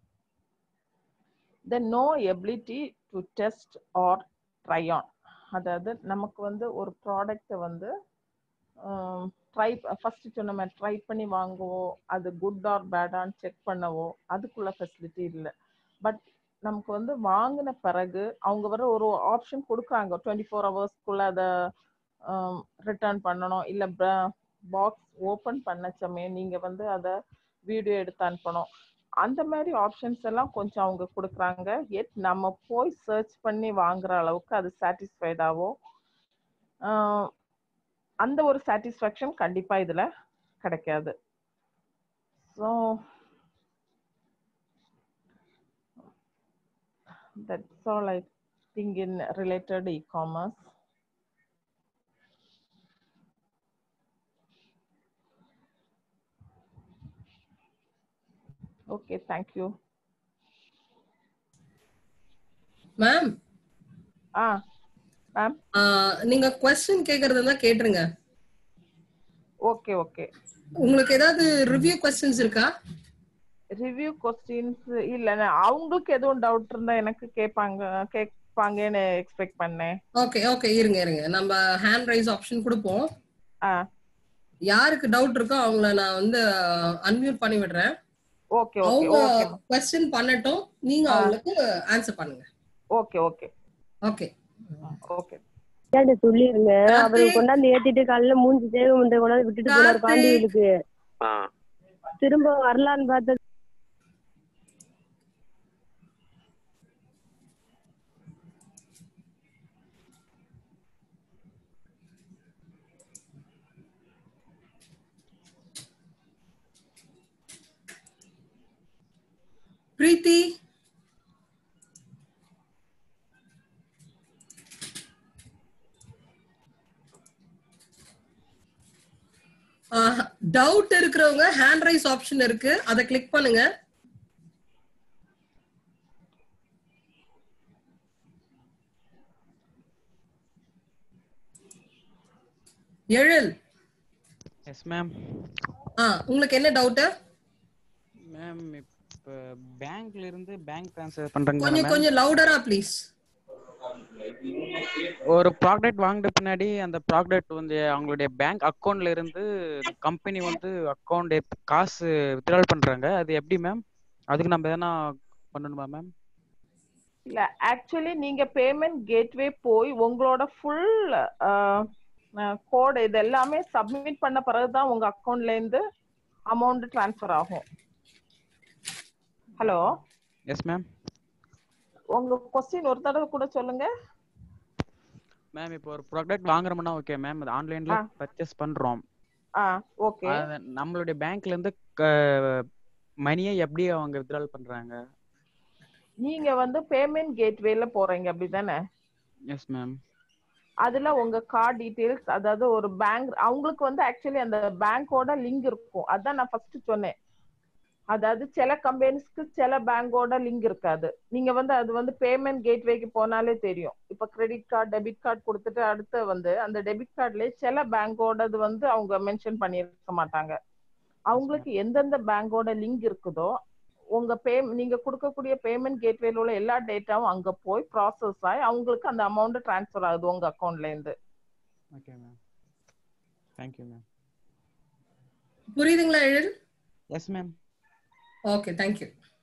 then no ability to test or try on அதாவது நமக்கு வந்து ஒரு ப்ராடக்ட்டை வந்து ட்ரை ஃபர்ஸ்ட் சொன்ன மாதிரி ட்ரை பண்ணி வாங்கவோ அது குட் ஆர் பேடான்னு செக் பண்ணவோ அதுக்குள்ள ஃபெசிலிட்டி இல்லை பட் நமக்கு வந்து வாங்கின பிறகு அவங்க வர ஒரு ஆப்ஷன் கொடுக்குறாங்க டுவெண்ட்டி ஃபோர் ஹவர்ஸ்க்குள்ள அதை ரிட்டர்ன் பண்ணணும் இல்லை பாக்ஸ் ஓப்பன் பண்ண சமயம் நீங்கள் வந்து அதை வீடியோ எடுத்து அனுப்பணும் அந்த மாதிரி ஆப்ஷன்ஸ் எல்லாம் கொஞ்சம் அவங்க கொடுக்குறாங்க எட் நம்ம போய் சர்ச் பண்ணி வாங்குற அளவுக்கு அது சாட்டிஸ்ஃபைடாவோ அந்த ஒரு சாட்டிஸ்ஃபேக்ஷன் கண்டிப்பா இதுல கிடைக்காது so that's all I think in related e-commerce. Okay, thank you. Ma'am ஆ மேம் நீங்க கொஸ்டின் கேக்குறதா கேட்டுருங்க ஓகே ஓகே உங்களுக்கு ஏதாவது ரிவ்யூ கொஸ்டின்ஸ் இருக்கா ரிவ்யூ கொஸ்டின்ஸ் இல்ல நான் அவங்களுக்கு எதுவும் டவுட் இருந்தா எனக்கு கேட்பாங்க கேட்பாங்கன்னு எக்ஸ்பெக்ட் பண்ணேன் ஓகே ஓகே இருங்க இருங்க நம்ம ஹேண்ட் ரைஸ் ஆப்ஷன் கொடுப்போம் ஆ யாருக்கு டவுட் இருக்கோ அவங்கள நான் வந்து அன்மியூட் பண்ணி விடுறேன் ஓகே ஓகே அவங்க ஓகே கொஸ்டின் பண்ணட்டும் நீங்க அவங்களுக்கு ஆன்சர் பண்ணுங்க ஓகே ஓகே ஓகே ஓகே ஏன்டா சொல்லிருங்க அவரு கார்த்திக். கொண்டாந்து ஏத்திட்டு காலையில மூஞ்சி தேவை முந்தைய கொண்டாந்து விட்டுட்டு போனாரு கார்த்திக். பாண்டியலுக்கு ஆ திரும்ப வரலான்னு பார்த்தது பிரீத்தி டவுட் இருக்கிறவங்க ஹேண்ட் ரைஸ் ஆப்ஷன் இருக்கு அதை கிளிக் பண்ணுங்க எழில் எஸ் மேம் ஆ உங்களுக்கு என்ன டவுட் மேம் இப்போ பேங்க்ல இருந்து பேங்க் ட்ரான்ஸ்ஃபர் பண்றாங்க கொஞ்சம் மேம் கொஞ்சம் லவுடரா ப்ளீஸ் ஒரு ப்ராடக்ட் வாங்கின பின்னாடி அந்த ப்ராடக்ட் வந்து அவங்களுடைய பேங்க் அக்கௌண்ட்ல இருந்து கம்பெனி வந்து அக்கௌண்ட் காசு வித்ட்ரால் பண்றாங்க அது எப்படி மேம் அதுக்கு நம்ம எதனா பண்ணணுமா மேம் இல்ல ஆக்சுவலி நீங்க பேமெண்ட் கேட்வே போய் உங்களோட ஃபுல் கோட் இது எல்லாமே சப்மிட் பண்ண பிறகுதான் உங்க அக்கவுண்ட்ல இருந்து அமௌண்ட் ட்ரான்ஸ்ஃபர் ஆகும் ஹலோ எஸ் மேம் உங்க கொஸ்டின் ஒரு தடவை கூட சொல்லுங்க மேம் இப்போ ஒரு ப்ராடக்ட் வாங்குறோம்னா ஓகே மேம் அது ஆன்லைன்ல ஆ. பர்ச்சேஸ் பண்றோம் ஆ ஓகே அது நம்மளுடைய பேங்க்ல இருந்து மணியை எப்படி அவங்க வித்ட்ரால் பண்றாங்க நீங்க வந்து பேமெண்ட் கேட்வேல போறீங்க அப்படிதானே எஸ் மேம் அதுல உங்க கார்டு டீடைல்ஸ் அதாவது ஒரு பேங்க் அவங்களுக்கு வந்து ஆக்சுவலி அந்த பேங்கோட லிங்க் இருக்கும் அதான் நான் ஃபர்ஸ்ட் சொன்னேன் அதாவது சில கம்பெனிஸ்க்கு சில பேங்கோட லிங்க் இருக்காது நீங்க வந்து அது வந்து பேமெண்ட் கேட்வேக்கு போனாலே தெரியும் இப்ப கிரெடிட் கார்டு டெபிட் கார்டு கொடுத்துட்டு அடுத்து வந்து அந்த டெபிட் கார்டுலயே சில பேங்கோடது வந்து அவங்க மென்ஷன் பண்ணியிருக்க மாட்டாங்க அவங்களுக்கு எந்தெந்த பேங்கோட லிங்க் இருக்குதோ உங்க பே நீங்க கொடுக்கக்கூடிய பேமெண்ட் கேட்வேல உள்ள எல்லா டேட்டாவும் அங்க போய் ப்ராசஸ் ஆகி அவங்களுக்கு அந்த அமௌண்ட் ட்ரான்ஸ்ஃபர் ஆகுது உங்க அக்கௌண்ட்ல இருந்து ஓகே மேம் தேங்க்யூ மேம் புரியுதுங்களா Ezhil yes ma'am okay thank you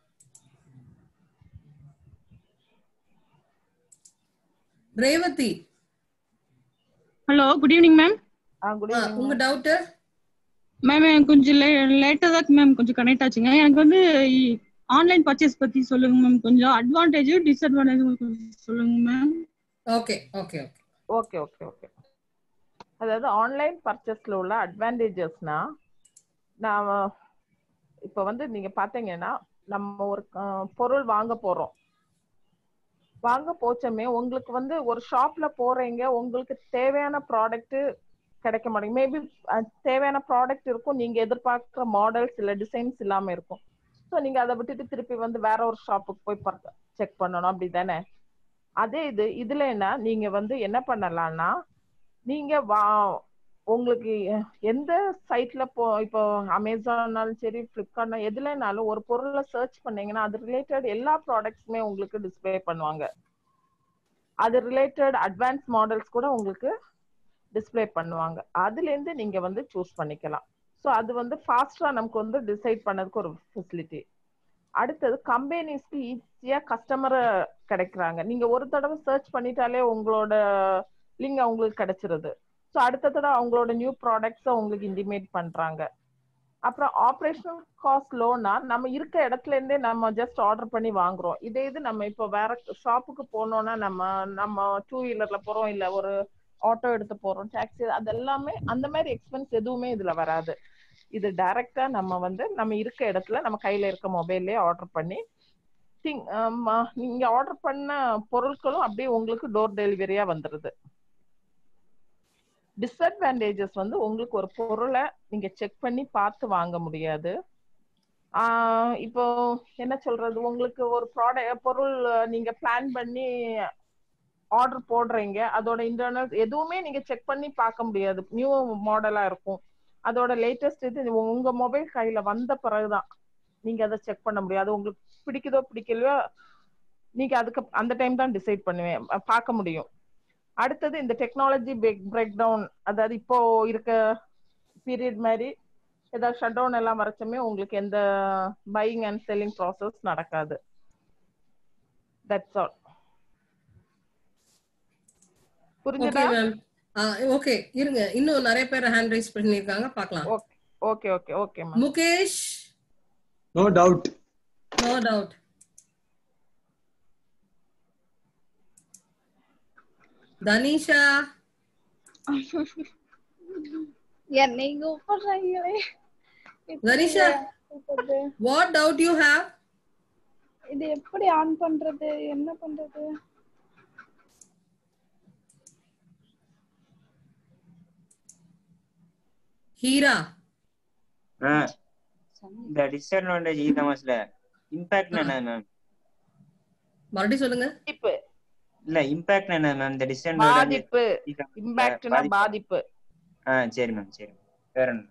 Revathi hello good evening ma'am good ஆ, உங்க டவுட் மேம் எனக்கு கொஞ்சம் லேட்டாக தான் மேம் கொஞ்சம் கனெக்ட் ஆச்சுங்க எனக்கு வந்து ஆன்லைன் பர்ச்சேஸ் பத்தி சொல்லுங்க மேம் கொஞ்சம் அட்வான்டேஜ் டிஸ்அட்வான்டேஜ் கொஞ்சம் சொல்லுங்க ma'am okay okay okay okay okay okay அதாவது ஆன்லைன் பர்ச்சேஸ்ல உள்ள அட்வான்டேஜஸ்னா நான் இப்போ வந்து நீங்க பாத்தீங்கன்னா நம்ம ஒரு அஹ், பொருள் வாங்க போறோம் வாங்க போச்சமே உங்களுக்கு வந்து ஒரு ஷாப்ல போறீங்க உங்களுக்கு தேவையான ப்ராடக்ட் கிடைக்க மாட்டேங்குது மேபி தேவையான ப்ராடக்ட் இருக்கும் நீங்க எதிர்பார்க்குற மாடல்ஸ் இல்ல டிசைன்ஸ் இல்லாம இருக்கும் ஸோ நீங்க அதை விட்டுட்டு திருப்பி வந்து வேற ஒரு ஷாப்புக்கு போய் செக் பண்ணணும் அப்படிதானே அதே இது இதுலன்னா நீங்க வந்து என்ன பண்ணலாம்னா நீங்க வா உங்களுக்கு எ- எந்த சைட்ல போ இப்போ அமேசான்னாலும் சரி ஃப்ளிப்கார்ட்னா எதுலனாலும் ஒரு பொருளை சர்ச் பண்ணீங்கன்னா அது ரிலேட்டட் எல்லா ப்ராடக்ட்ஸுமே உங்களுக்கு டிஸ்ப்ளே பண்ணுவாங்க அது ரிலேட்டட் அட்வான்ஸ் மாடல்ஸ் கூட உங்களுக்கு டிஸ்ப்ளே பண்ணுவாங்க அதுல இருந்து நீங்க வந்து சூஸ் பண்ணிக்கலாம் ஸோ அது வந்து ஃபாஸ்டா நமக்கு வந்து டிசைட் பண்ணதுக்கு ஒரு ஃபெசிலிட்டி அடுத்தது கம்பெனிஸ்க்கு ஈஸியா கஸ்டமர் கிடைக்கிறாங்க நீங்க ஒரு தடவை சர்ச் பண்ணிட்டாலே உங்களோட லிங்க் அவங்களுக்கு கிடைச்சிருது ஸோ அடுத்த தடவை அவங்களோட நியூ ப்ராடக்ட்ஸை உங்களுக்கு இன்டிமேட் பண்றாங்க அப்புறம் ஆப்ரேஷனல் காஸ்ட் லோனா நம்ம இருக்க இடத்துல இருந்தே நம்ம ஜஸ்ட் ஆர்டர் பண்ணி வாங்குறோம் இதே இது நம்ம இப்போ வேற ஷாப்புக்கு போனோம்னா நம்ம நம்ம டூ வீலர்ல போறோம் இல்ல ஒரு ஆட்டோ எடுத்து போறோம் டாக்ஸி அது எல்லாமே அந்த மாதிரி எக்ஸ்பென்ஸ் எதுவுமே இதுல வராது இது டைரக்டா நம்ம வந்து நம்ம இருக்க இடத்துல நம்ம கையில இருக்க மொபைல்லே ஆர்டர் பண்ணி திங் நீங்க ஆர்டர் பண்ண பொருட்களும் அப்படியே உங்களுக்கு டோர் டெலிவரியா வந்துருது டிஸ்அட்வான்டேஜஸ் வந்து உங்களுக்கு ஒரு பொருளை நீங்க செக் பண்ணி பார்த்து வாங்க முடியாது ஆஹ் இப்போ என்ன சொல்றது உங்களுக்கு ஒரு ப்ராடக்ட் பொருள் நீங்க பிளான் பண்ணி ஆர்டர் போடுறீங்க அதோட இன்டர்னல் எதுவுமே நீங்க செக் பண்ணி பார்க்க முடியாது நியூ மாடலா இருக்கும் அதோட லேட்டஸ்ட் இது உங்க மொபைல் கையில வந்த பிறகுதான் நீங்க அதை செக் பண்ண முடியாது உங்களுக்கு பிடிக்குதோ பிடிக்கலையோ நீங்க அதுக்கு அந்த டைம் தான் டிசைட் பண்ணுவேன் அஹ் பார்க்க முடியும் அடுத்தது இந்த டெக்னாலஜி பிரேக் டவுன் அதாவது இப்போ இருக்க பீரியட் மாதிரி ஏதாவது ஷட் டவுன் எல்லாம் வரைச்சுமே உங்களுக்கு எந்த பையிங் அண்ட் செல்லிங் ப்ராசஸ் நடக்காது தட்ஸ் ஆல் ஓகே புரிஞ்சுதா மேம் ஓகே இருங்க இன்னும் நிறைய பேர் ஹேண்ட் ரைஸ் பண்ணிருக்காங்க பார்க்கலாம் okay okay okay okay ma'am Mukesh no doubt no doubt Tanisha என்னை கூப்பிடுறாங்களே Tanisha what doubt you have இது எப்படி ஆன் பண்றது என்ன பண்றது ஹீரா ஆ, இந்த டிஸ்அட்வான்டேஜ் இ காமர்ஸ்ல இம்பாக்ட் என்ன மேம் மறுபடியும் சொல்லுங்க பாதிப்பு இல்ல இம்பாக்ட் என்ன மேம் இந்த டிஸ்அட்வான்டேஜ் பாதிப்பு இம்பாக்ட்னா பாதிப்பு ஆ சரி மேம் சரி வேற என்ன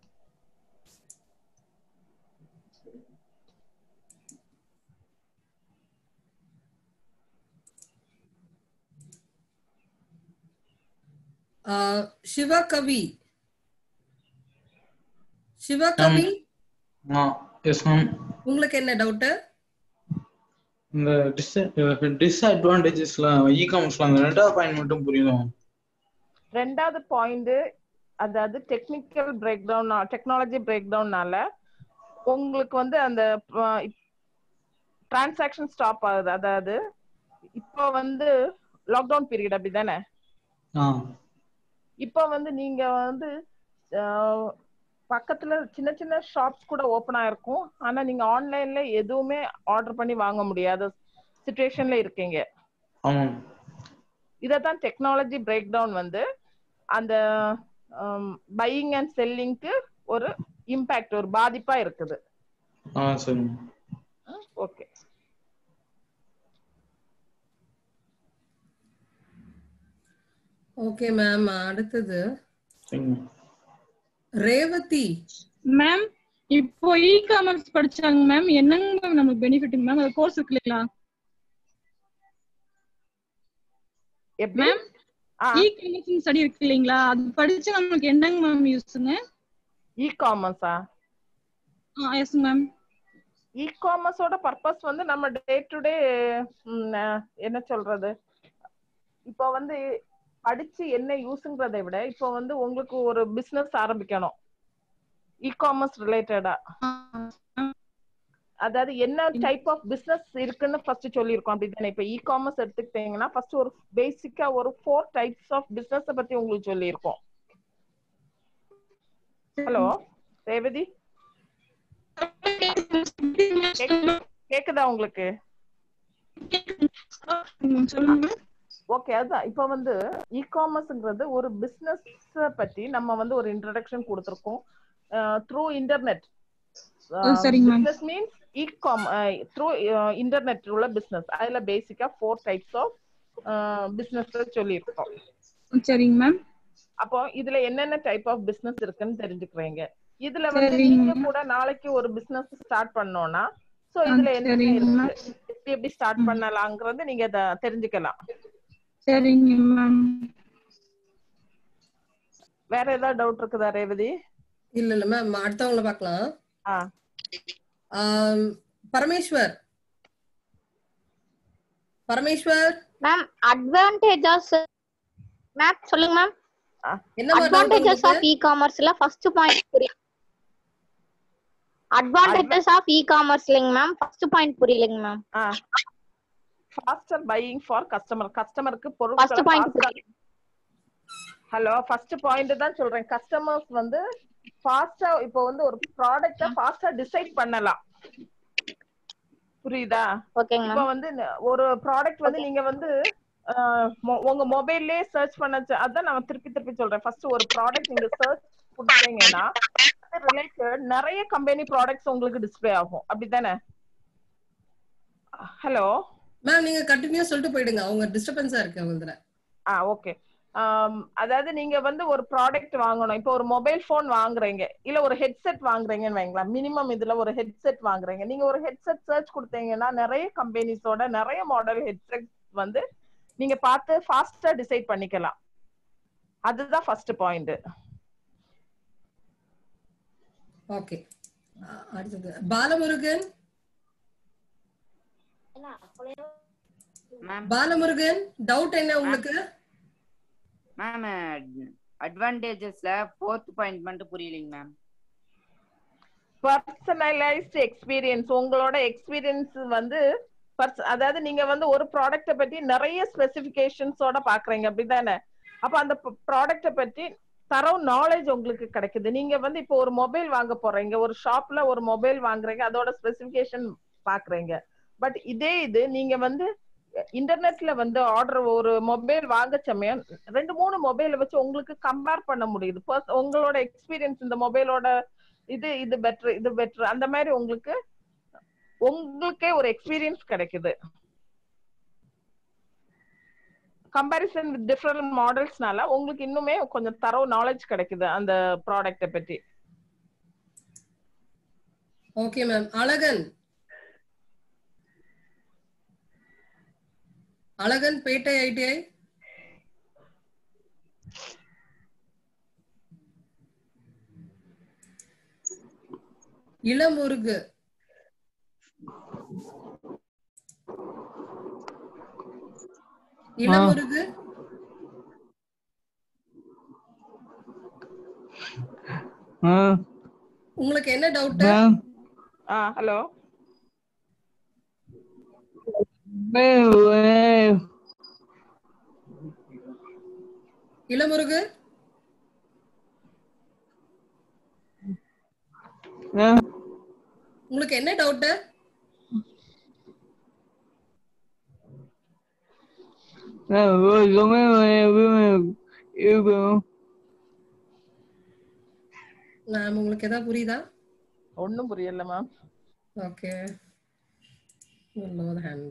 சிவகவி சிவகவி ஆ எஸ் மேம் உங்களுக்கு என்ன டவுட் இந்த டிஸ்அட்வான்டேஜஸ்லாம் இ காமர்ஸ்ல அந்த ரெண்டாவது பாயிண்ட் மட்டும் புரியுது ரெண்டாவது பாயிண்ட் அதாவது technical breakdown technology break டவுன்னால உங்களுக்கு வந்து அந்த டிரான்சாக்ஷன் ஸ்டாப் ஆகுது அதாவது இப்போ வந்து லாக்டவுன் பீரியட் அப்படிதானே ஆ இப்போ வந்து நீங்க வந்து அஹ், பக்கத்துல சின்ன சின்ன ஷாப்ஸ் கூட ஓபன் ஆயிருக்கும் ஆனா நீங்க ஆன்லைன்ல எதுவுமே ஆர்டர் பண்ணி வாங்க முடியாத சுச்சுவேஷன்ல இருக்கீங்க ஆமாம் இதத்தான் டெக்னாலஜி பிரேக் டவுன் வந்து அந்த பையிங் அண்ட் செல்லிங்க்கு ஒரு இம்பாக்ட் ஒரு பாதிப்பா இருக்குது ஆ சரி ஓகே ஓகே மேம் அடுத்தது சரிங்க ரேவதி மேம் இப்போ இ காமர்ஸ் படிச்சாங்க மேம் என்னங்க மேம் நமக்கு பெனிஃபிட் மேம் அது கோர்ஸ் இருக்கு இல்லைங்களா எப்படி மேம் ஆ. இ காமர்ஸ் ஸ்டடி இருக்கு இல்லைங்களா அது படிச்சு நமக்கு என்னங்க மேம் யூஸ்ங்க இ காமர்ஸா எஸ் மேம் இ காமர்ஸோட பர்பஸ் வந்து நம்ம டே டு டே என்ன சொல்றது இப்போ வந்து படிச்சு என்ன யூஸ்ங்கிறதை விட இப்போ வந்து உங்களுக்கு ஒரு பிசினஸ் ஆரம்பிக்கணும் இ காமர்ஸ் ரிலேட்டடா அதாவது என்ன டைப் ஆஃப் பிசினஸ் இருக்குன்னு ஃபர்ஸ்ட் சொல்லியிருக்கோம் அப்படிதானே இப்போ இ காமர்ஸ் எடுத்துக்கிட்டீங்கன்னா ஃபர்ஸ்ட் ஒரு பேசிக்கா ஒரு ஃபோர் டைப்ஸ் ஆஃப் பிசினஸ் பத்தி உங்களுக்கு சொல்லியிருக்கோம் ஹலோ ரேவதி கேக்குதா உங்களுக்கு சொல்லுங்க ஓகே அதான் இப்போ வந்து இ காமர்ஸ்ங்கிறது ஒரு பிசினஸ் பத்தி நம்ம வந்து ஒரு இன்ட்ரடக்ஷன் கொடுத்துருக்கோம் த்ரூ இன்டர்நெட் ம், சரிங்க ma'am. Business means e com through internet உள்ள பிசினஸ் அதுல பேசிக்கா ஃபோர் டைப்ஸ் ஆஃப் பிசினஸ் சொல்லியிருக்கோம் சரிங்க மேம் அப்போ இதுல என்னென்ன டைப் ஆஃப் பிசினஸ் இருக்குன்னு தெரிஞ்சுக்கிறீங்க இதுல வந்து சரிங்க நீங்க ma'am. கூட நாளைக்கு ஒரு பிசினஸ் ஸ்டார்ட் பண்ணோம்னா சோ ஆ, இதுல என்ன சரிங்க ma'am. இருக்கு எப்படி எப்படி ஸ்டார்ட் பண்ணலாங்கிறது நீங்க அத தெரிஞ்சுக்கலாம் சரிங்க மேம் வேற ஏதாவது டவுட் இருக்குதா ரேவதி இல்ல இல்ல மேம் அடுத்தவங்கள பார்க்கலாம் ஆ ஆம், Parameswar Parameswar ma'am advantages ma'am சொல்லுங்க மேம் என்னமா doubt அட்வான்டேஜஸ் உங்களுக்கு? ஆஃப் இ காமர்ஸ்ல ஃபர்ஸ்ட் பாயிண்ட் புரியல அட்வான்டேஜஸ் ஆஃப் இ காமர்ஸ்லங்க மேம் ஃபர்ஸ்ட் பாயிண்ட் புரியலைங்க ma'am faster buying for customer கஸ்டமருக்கு First point பொருட்கள் ஹலோ ஃபர்ஸ்ட் பாயிண்ட் தான் சொல்றேன் கஸ்டமர்ஸ் வந்து ஃபாஸ்டா இப்போ வந்து ஒரு ப்ராடக்ட்ட ஃபாஸ்டா டிசைட் பண்ணலாம் புரியுதா ஓகேங்க இப்போ மேம் வந்து ந- ஒரு ப்ராடக்ட் வந்து நீங்க வந்து அஹ், மொ- உங்க மொபைல்லே சர்ச் பண்ண ச- அதான் நான் திருப்பி திருப்பி சொல்றேன் ஃபர்ஸ்ட் ஒரு ப்ராடக்ட் நீங்க சர்ச் கொடுத்தீங்கன்னா ரிலேட்டட் நிறைய கம்பெனி ப்ராடக்ட்ஸ் உங்களுக்கு டிஸ்ப்ளே ஆகும் அப்படிதானே ஹலோ மேம் நீங்க கண்டினியூ சொல்லிட்டு போயிடுங்க அவங்க டிஸ்டர்பன்ஸா இருக்கு அவங்களுக்கு ஆ ஓகே அதாவது நீங்க வந்து ஒரு ப்ராடக்ட் வாங்கணும் இப்போ ஒரு மொபைல் ஃபோன் வாங்குறீங்க இல்ல ஒரு ஹெட்செட் வாங்குறீங்கன்னு வைங்களேன் மினிமம் இதுல ஒரு ஹெட்செட் வாங்குறீங்க நீங்க ஒரு ஹெட்செட் சர்ச் கொடுத்தீங்கன்னா நிறைய கம்பெனிஸோட நிறைய மாடல் ஹெட்செட் வந்து நீங்க பார்த்து ஃபாஸ்டா டிசைட் பண்ணிக்கலாம் அதுதான் ஃபர்ஸ்ட் பாயிண்ட் ஓகே அடுத்தது பாலமுருகன் பாலமுருகன் டவுட் என்ன உங்களுக்கு மேம் அட்வான்டேஜஸ்ல ஃபோர்த் பாயிண்ட் மட்டும் புரியலைங்க மேம் பர்சனலைஸ்ட் எக்ஸ்பீரியன்ஸ் உங்களோட எக்ஸ்பீரியன்ஸ் வந்து pers- அதாவது நீங்க வந்து ஒரு ப்ராடக்ட்ட பத்தி நிறைய ஸ்பெசிபிகேஷன்ஸோட பாக்குறீங்க அப்படிதானே அப்ப அந்த ப்ராடக்ட்ட பத்தி தரவு நாலேஜ் உங்களுக்கு கிடைக்குது நீங்க வந்து இப்போ ஒரு மொபைல் வாங்க போறீங்க ஒரு ஷாப்ல ஒரு மொபைல் வாங்குறீங்க அதோட ஸ்பெசிபிகேஷன் பாக்குறீங்க பட் இதே இது நீங்க வந்து இன்டர்நெட்ல வந்து ஆர்டர் ஒரு மொபைல் வாங்க சமயம் ரெண்டு மூணு மொபைலை வச்சு உங்களுக்கு கம்பேர் பண்ண முடியுது Pers- உங்களோட எக்ஸ்பீரியன்ஸ் இந்த மொபைலோட இது இது பெட்டர் இது பெட்டர் அந்த மாதிரி உங்களுக்கு உங்களுக்கே ஒரு எக்ஸ்பீரியன்ஸ் கிடைக்குது கம்பாரிசன் வித் டிஃப்ரெண்ட் மாடல்ஸ்னால உங்களுக்கு இன்னுமே கொஞ்சம் தரவு நாலேஜ் கிடைக்குது அந்த ப்ராடக்ட்டை பத்தி okay ma'am Azhagan Azhagan Pettai ITI Ilamurugu Ilamurugu உங்களுக்கு என்ன டவுட் ஆ ஹலோ இளமுருகு உங்களுக்கு என்ன டவுட் மேம் உங்களுக்கு ஏதாவது புரியுதா ஒண்ணும் புரியல ma'am okay lower hand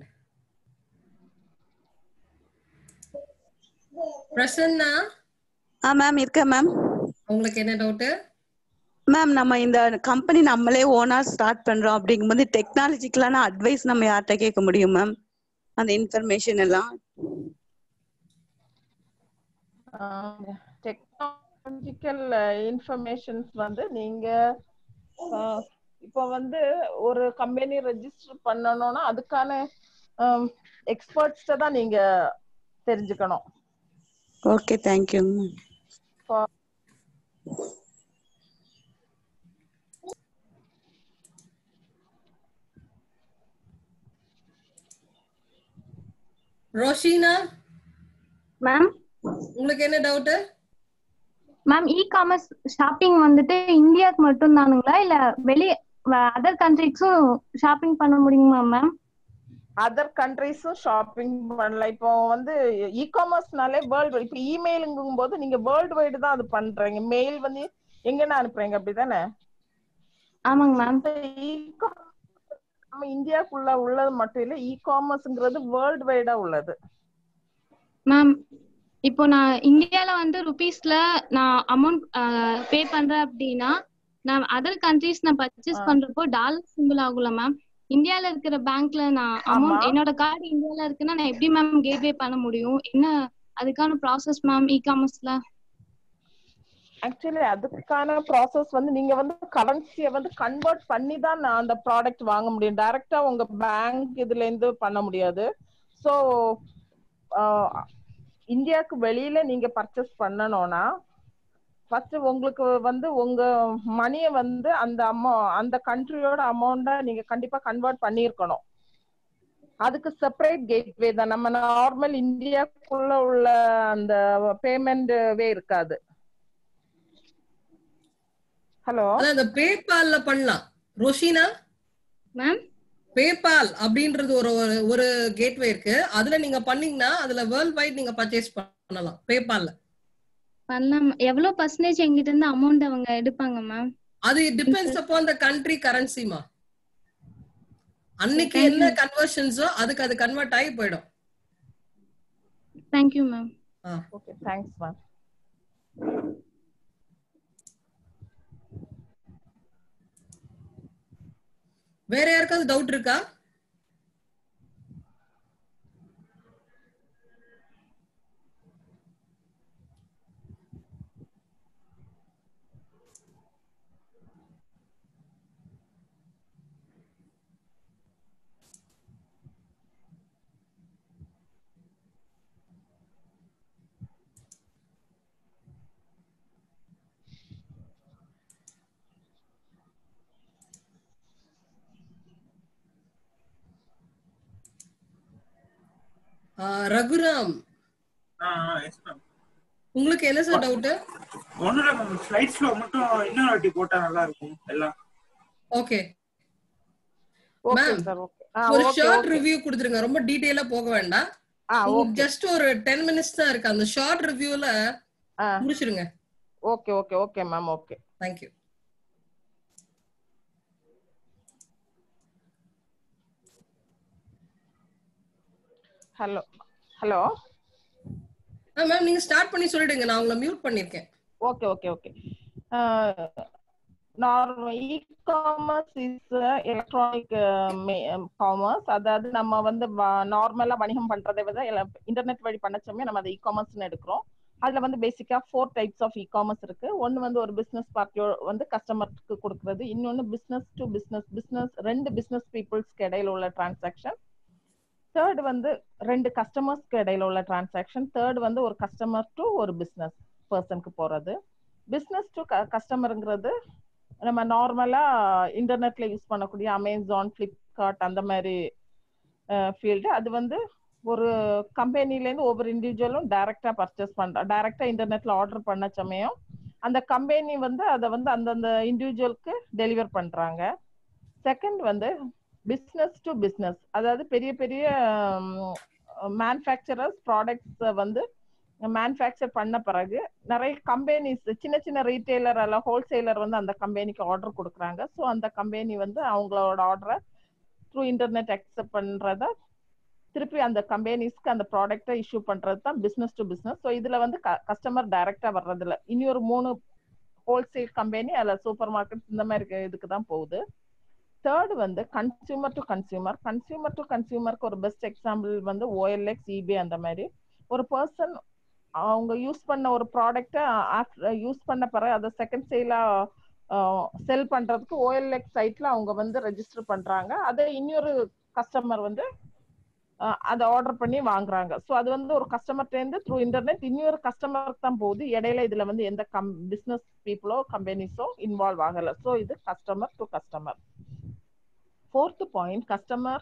Prasanna ஆ மேம் இருக்கேன் மேம் உங்களுக்கு என்ன டவுட் மேம் நம்ம இந்த கம்பெனி நம்மளே ஓனா ஸ்டார்ட் பண்றோம் அப்படிங்கும்போது டெக்னாலஜிக்கலான அட்வைஸ் நம்ம யார்கிட்ட கேட்க முடியும் மேம் அந்த இன்ஃபர்மேஷன் எல்லாம் டெக்னாலஜிக்கல் இன்ஃபர்மேஷன்ஸ் வந்து நீங்க ஆஹ், இப்போ வந்து ஒரு கம்பெனி ரெஜிஸ்டர் பண்ணணும்னா அதுக்கான எக்ஸ்பர்ட்ஸ்ட தான் நீங்க தெரிஞ்சுக்கணும் ஓகே தேங்க்யூ மேம் இப்போ ரோஷினா மேம் உங்களுக்கு என்ன doubt ma'am e commerce shopping வந்துட்டு இந்தியாவுக்கு மட்டும் தானுங்களா இல்ல வெளி அதர் கண்ட்ரிஸும் ஷாப்பிங் பண்ண முடியுமா மேம் அதர் கண்ட்ரிஸும் ஷாப்பிங் பண்ணலாம் இப்போ வந்து இ காமர்ஸ்னாலே வேர்ல்டு இப்போ இமெயிலுங்கும் போது நீங்க வேர்ல்டு வைடு தான் அது பண்றீங்க மெயில் வந்து எங்கன்னு அனுப்புறீங்க அப்படிதானே ஆமாங்க மேம் நம்ம இந்தியாக்குள்ள உள்ளது மட்டும் இல்ல இ காமர்ஸ்ங்கிறது வேர்ல்டு வைடா உள்ளது மேம் இப்போ நான் இந்தியால வந்து ருபீஸ்ல நான் அமௌண்ட் பே பண்றேன் அப்படின்னா நான் அதர் கண்ட்ரீஸ் நான் பர்ச்சேஸ் பண்றப்போ டாலர் சிம்பிள் ஆகும்ல மேம் இந்தியால இருக்கிற பேங்க்ல நான் அமௌண்ட் ஆமா. என்னோட கார்டு இந்தியால இருக்குன்னா நான் எப்படி மேம் கேட்வே பண்ண முடியும் என்ன அதுக்கான ப்ராசஸ் மேம் இ காமர்ஸ்ல ஆக்சுவலி அதுக்கான ப்ராசஸ் வந்து நீங்க வந்து கரன்சியை வந்து கன்வெர்ட் பண்ணி தான் நான் அந்த ப்ராடக்ட் வாங்க முடியும் டைரக்டா உங்க பேங்க் இதுல இருந்து பண்ண முடியாது ஸோ இந்தியாவுக்கு வெளியில நீங்க பர்ச்சேஸ் பண்ணணும்னா ஃபர்ஸ்ட் உங்களுக்கு வந்து உங்க மணியை வந்து அந்த அமௌ அந்த கண்ட்ரியோட அமௌண்ட்டை நீங்க கண்டிப்பா கன்வெர்ட் பண்ணியிருக்கணும் அதுக்கு செப்பரேட் கேட்வே தான் நம்ம நார்மல் இந்தியாக்குள்ள உள்ள அந்த பேமெண்ட் வே இருக்காது ஹலோ அதான் இந்த பேபால்ல பண்ணலாம் ரோஷினா மேம் பேபால் அப்படின்றது ஒரு ஒரு- ஒரு கேட்வே இருக்கு அதுல நீங்க பண்ணீங்கன்னா அதுல வேர்ல்ட் வைட் நீங்க பர்ச்சேஸ் பண்ணலாம் பேபால்ல பண்ணலாம் எவ்வளவு பர்சன்டேஜ் எங்கிட்ட இருந்து அமௌண்ட் அவங்க எடுப்பாங்க மேம் அது டிபெண்ட்ஸ் அப்பான் த கண்ட்ரி கரன்சிமா அன்னைக்கு Thank என்ன you. கன்வர்ஷன்ஸோ அதுக்கு அது கன்வெர்ட் ஆகி போயிடும் thank you ma'am okay thanks ma'am வேற யாருக்காவது டவுட் இருக்கா ஆ, ரகுராம் உங்களுக்கு என்ன சார் டவுட் ஒண்ணும் இல்ல மேம் ஃபிளைட் ஃப்ளோ மட்டும் இன்னொரு வாட்டி போட்டா நல்லா இருக்கும் எல்லாம் okay okay ma'am sir okay ஒரு ஓகே ஷார்ட் ஓகே ரிவ்யூ கொடுத்துருங்க ரொம்ப டீடைலா போக வேண்டாம் ஆ ஓகே ஜஸ்ட் ஒரு டென் மினிட்ஸ் தான் இருக்கு அந்த ஷார்ட் ரிவ்யூல முடிச்சிருங்க okay okay okay ma'am okay thank you hello hello ma'am நீங்க ஸ்டார்ட் பண்ணி சொல்லிடுங்க நான் உங்களை மியூட் பண்ணிருக்கேன் okay okay okay normal e commerce is electronic commerce அதாவது நம்ம வந்து நார்மலா வணிகம் பண்றதை விட இன்டர்நெட் வழி பண்ணச்சோமே நம்ம அதை இ காமர்ஸ்னு எடுக்கிறோம் அதுல வந்து பேசிக்கா four types of e commerce இருக்கு ஒன்னு வந்து ஒரு பிசினஸ் பார்ட்டியோ வந்து கஸ்டமருக்கு கொடுக்கறது இன்னொன்னு பிசினஸ் டு பிசினஸ் பிசினஸ் ரெண்டு பிசினஸ் பீப்புள்ஸ்க்கு இடையில உள்ள டிரான்சாக்ஷன் தேர்ட் வந்து ரெண்டு கஸ்டமர்ஸ்க்கு இடையில உள்ள டிரான்சாக்ஷன் தேர்ட் வந்து ஒரு கஸ்டமர் டு ஒரு பிசினஸ் பர்சனுக்கு போறது பிசினஸ் டு கஸ்டமருங்கிறது நம்ம நார்மலா இன்டர்நெட்ல யூஸ் பண்ணக்கூடிய அமேசான் ஃபிளிப்கார்ட் அந்த மாதிரி ஃபீல்டு அது வந்து ஒரு கம்பெனிலேருந்து ஒவ்வொரு இண்டிவிஜுவலும் டைரக்டா பர்ச்சேஸ் பண்ற டைரக்டா இன்டர்நெட்ல ஆர்டர் பண்ண சமயம் அந்த கம்பெனி வந்து அதை வந்து அந்தந்த இண்டிவிஜுவலுக்கு டெலிவர் பண்றாங்க செகண்ட் வந்து பிஸ்னஸ் டு பிஸ்னஸ் அதாவது பெரிய பெரிய மேனுஃபேக்சரர்ஸ் ப்ராடக்ட்ஸ் வந்து மேனுஃபேக்சர் பண்ண பிறகு நிறைய கம்பெனிஸ் சின்ன சின்ன ரீட்டைலர் அல்ல ஹோல்சேலர் வந்து அந்த கம்பெனிக்கு ஆர்டர் கொடுக்குறாங்க ஸோ அந்த கம்பெனி வந்து அவங்களோட ஆர்டரை த்ரூ இன்டர்நெட் அக்செப்ட் பண்றத திருப்பி அந்த கம்பெனிஸ்க்கு அந்த ப்ராடக்டை இஷ்யூ பண்றது தான் பிஸ்னஸ் டு பிஸ்னஸ் ஸோ இதுல வந்து கஸ்டமர் டைரக்டா வர்றதில்ல இனி ஒரு மூணு ஹோல்சேல் கம்பெனி அல்ல சூப்பர் மார்க்கெட் இந்த மாதிரி இதுக்கு தான் போகுது தேர்ட் வந்து consumer to consumer consumer to கன்சியூமருக்கு ஒரு பெஸ்ட் எக்ஸாம்பிள் வந்து ஓஎல்எக்ஸ் இபே அந்த மாதிரி ஒரு பர்சன் அவங்க யூஸ் பண்ண ஒரு ப்ராடக்டை யூஸ் பண்ண பிறகு அதை செகண்ட் சேலா செல் பண்றதுக்கு ஓஎல்எக்ஸ் சைட்ல அவங்க வந்து ரெஜிஸ்டர் பண்றாங்க அதை இன்னொரு கஸ்டமர் வந்து அதை ஆர்டர் பண்ணி வாங்குறாங்க ஸோ அது வந்து ஒரு கஸ்டமர்லேருந்து த்ரூ இன்டர்நெட் இன்னொரு கஸ்டமருக்கு தான் போகுது இடையில இதுல வந்து எந்த கம் பிஸ்னஸ் பீப்புளோ கம்பெனிஸோ இன்வால்வ் ஆகல ஸோ இது customer to customer fourth point customer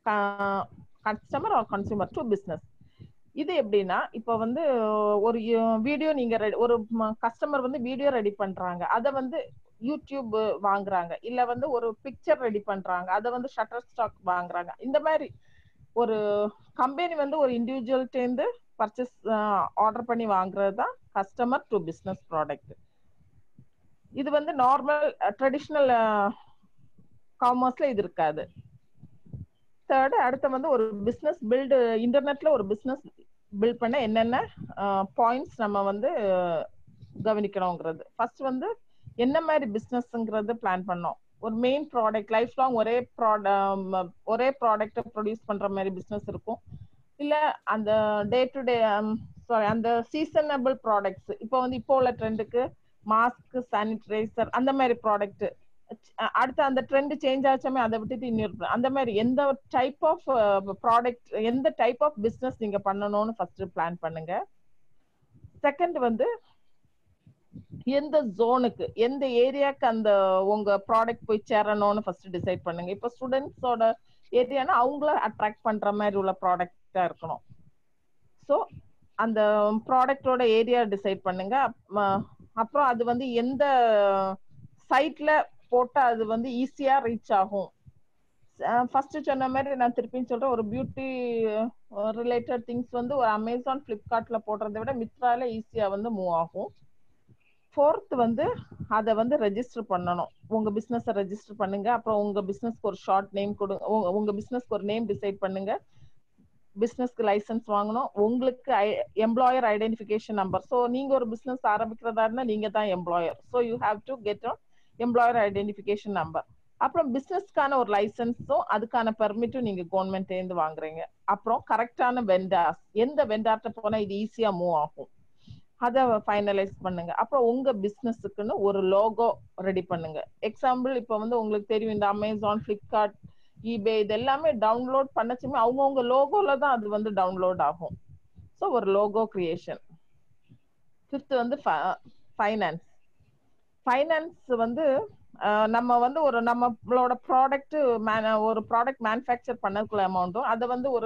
customer or consumer to business இது எப்படின்னா இப்போ வந்து ஒரு வீடியோ நீங்க ஒரு கஸ்டமர் வந்து வீடியோ ரெடி பண்றாங்க அதை வந்து யூடியூப் வாங்குறாங்க இல்ல வந்து ஒரு பிக்சர் ரெடி பண்றாங்க அதை வந்து ஷட்டர் ஸ்டாக் வாங்குறாங்க இந்த மாதிரி ஒரு கம்பெனி வந்து ஒரு இண்டிவிஜுவல்ட்டேருந்து பர்ச்சேஸ் ஆர்டர் பண்ணி வாங்குறது தான் கஸ்டமர் டு பிஸ்னஸ் ப்ராடக்ட் இது வந்து நார்மல் ட்ரெடிஷ்னல் காமர்ஸ்ல இது இருக்காது தேர்டு அடுத்து வந்து ஒரு பிஸ்னஸ் பில்டு இன்டர்நெட்ல ஒரு பிஸ்னஸ் பில்ட் பண்ண என்னென்ன பாயிண்ட்ஸ் நம்ம வந்து கவனிக்கணுங்கிறது ஃபர்ஸ்ட் வந்து என்ன மாதிரி பிஸ்னஸ்ங்கிறது பிளான் பண்ணோம் ஒரு மெயின் ப்ராடக்ட் லைஃப் லாங் ஒரே ப்ராடக்ட் ஒரே ப்ராடக்ட்டை ப்ரொடியூஸ் பண்ற மாதிரி பிஸ்னஸ் இருக்கும் இல்ல அந்த டே டு டே சாரி அந்த சீசனபிள் ப்ராடக்ட்ஸ் இப்போ வந்து இப்போ உள்ள ட்ரெண்டுக்கு மாஸ்க் சானிடைசர் அந்த மாதிரி ப்ராடக்ட் அடுத்து அந்த ட்ரெண்ட் சேஞ்ச் ஆச்சாமே அதை விட்டுட்டு இன்னொரு அந்த மாதிரி எந்த டைப் ஆஃப் ப்ராடக்ட் எந்த டைப் ஆஃப் பிஸ்னஸ் நீங்க பண்ணணும்னு ஃபர்ஸ்ட் பிளான் பண்ணுங்க செகண்ட் வந்து எந்த ஜோனுக்கு எந்த ஏரியாக்கு அந்த உங்க ப்ராடக்ட் போய் சேரணும்னு ஃபர்ஸ்ட் டிசைட் பண்ணுங்க இப்போ ஸ்டூடெண்ட்ஸோட ஏரியானா அவங்கள அட்ராக்ட் பண்ற மாதிரி உள்ள ப்ராடக்டா இருக்கணும் ஸோ அந்த ப்ராடக்டோட ஏரியா டிசைட் பண்ணுங்க அப்புறம் அது வந்து எந்த சைட்ல போட்டா அது வந்து ஈஸியா ரீச் ஆகும் ஃபர்ஸ்ட் சொன்ன மாதிரி நான் திருப்பியும் சொல்றேன் ஒரு பியூட்டி ரிலேட்டட் திங்ஸ் வந்து ஒரு அமேசான் பிளிப்கார்ட்ல போடுறதை விட மித்ரால ஈஸியா வந்து மூவ் ஆகும் ஃபோர்த் வந்து அதை வந்து ரெஜிஸ்டர் பண்ணணும் உங்க பிசினஸ் ரெஜிஸ்டர் பண்ணுங்க அப்புறம் உங்க பிசினஸ்க்கு ஒரு ஷார்ட் நேம் கொடுங்க உங்க பிசினஸ்க்கு ஒரு நேம் டிசைட் பண்ணுங்க பிசினஸ்க்கு லைசன்ஸ் வாங்கணும் உங்களுக்கு எம்ப்ளாயர் ஐடென்டிஃபிகேஷன் நம்பர் ஸோ நீங்க ஒரு பிசினஸ் ஆரம்பிக்கிறதா இருந்தா நீங்க தான் employer so you have to get employer identification number அப்புறம் பிசினஸ்க்கான ஒரு லைசன்ஸும் அதுக்கான பெர்மிட்டும் நீங்க கவர்மெண்ட் இருந்து வாங்குறீங்க அப்புறம் கரெக்டான வெண்டார்ஸ் எந்த வெண்டார்ட்ட போனா இது ஈஸியா மூவ் ஆகும் அதை ஃபைனலைஸ் பண்ணுங்க அப்புறம் உங்க பிசினஸுக்குன்னு ஒரு லோகோ ரெடி பண்ணுங்க எக்ஸாம்பிள் இப்போ வந்து உங்களுக்கு தெரியும் இந்த அமேசான் ஃபிளிப்கார்ட் ஈபே இது எல்லாமே டவுன்லோட் பண்ணச்சுமே அவங்கவுங்க லோகோல தான் அது வந்து டவுன்லோட் ஆகும் ஸோ ஒரு லோகோ கிரியேஷன் ஃபிஃப்த் வந்து ஃபைனான்ஸ் ஃபைனான்ஸ் வந்து நம்ம வந்து ஒரு நம்மளோட ப்ராடக்ட் ஒரு ப்ராடக்ட் மேனுஃபேக்சர் பண்ணதுக்குள்ள அமௌண்ட்டும் அதை வந்து ஒரு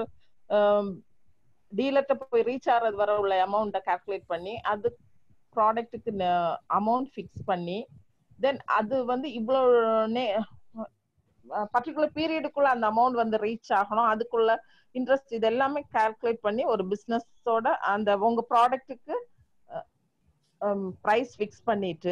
டீலர்கிட்ட போய் ரீச் ஆகிறது வர உள்ள அமௌண்ட்டை கால்குலேட் பண்ணி அது ப்ராடக்ட்டுக்கு அமௌண்ட் ஃபிக்ஸ் பண்ணி தென் அது வந்து இவ்வளோ நே பர்டிகுலர் பீரியடுக்குள்ள அந்த அமௌண்ட் வந்து ரீச் ஆகணும் அதுக்குள்ள இன்ட்ரெஸ்ட் இது எல்லாமே கால்குலேட் பண்ணி ஒரு பிஸ்னஸோட அந்த உங்க ப்ராடக்ட்டுக்கு ப்ரைஸ் ஃபிக்ஸ் பண்ணிட்டு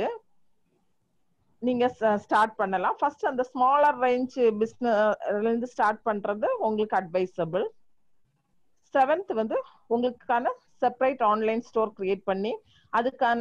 நீங்க ஸ்டார்ட் பண்ணலாம் ஃபர்ஸ்ட் அந்த ஸ்மாலர் ரேஞ்ச் பிஸ்னஸ் ஸ்டார்ட் பண்றது உங்களுக்கு அட்வைசபிள் செவன்த் வந்து உங்களுக்கான செப்பரேட் ஆன்லைன் ஸ்டோர் கிரியேட் பண்ணி அதுக்கான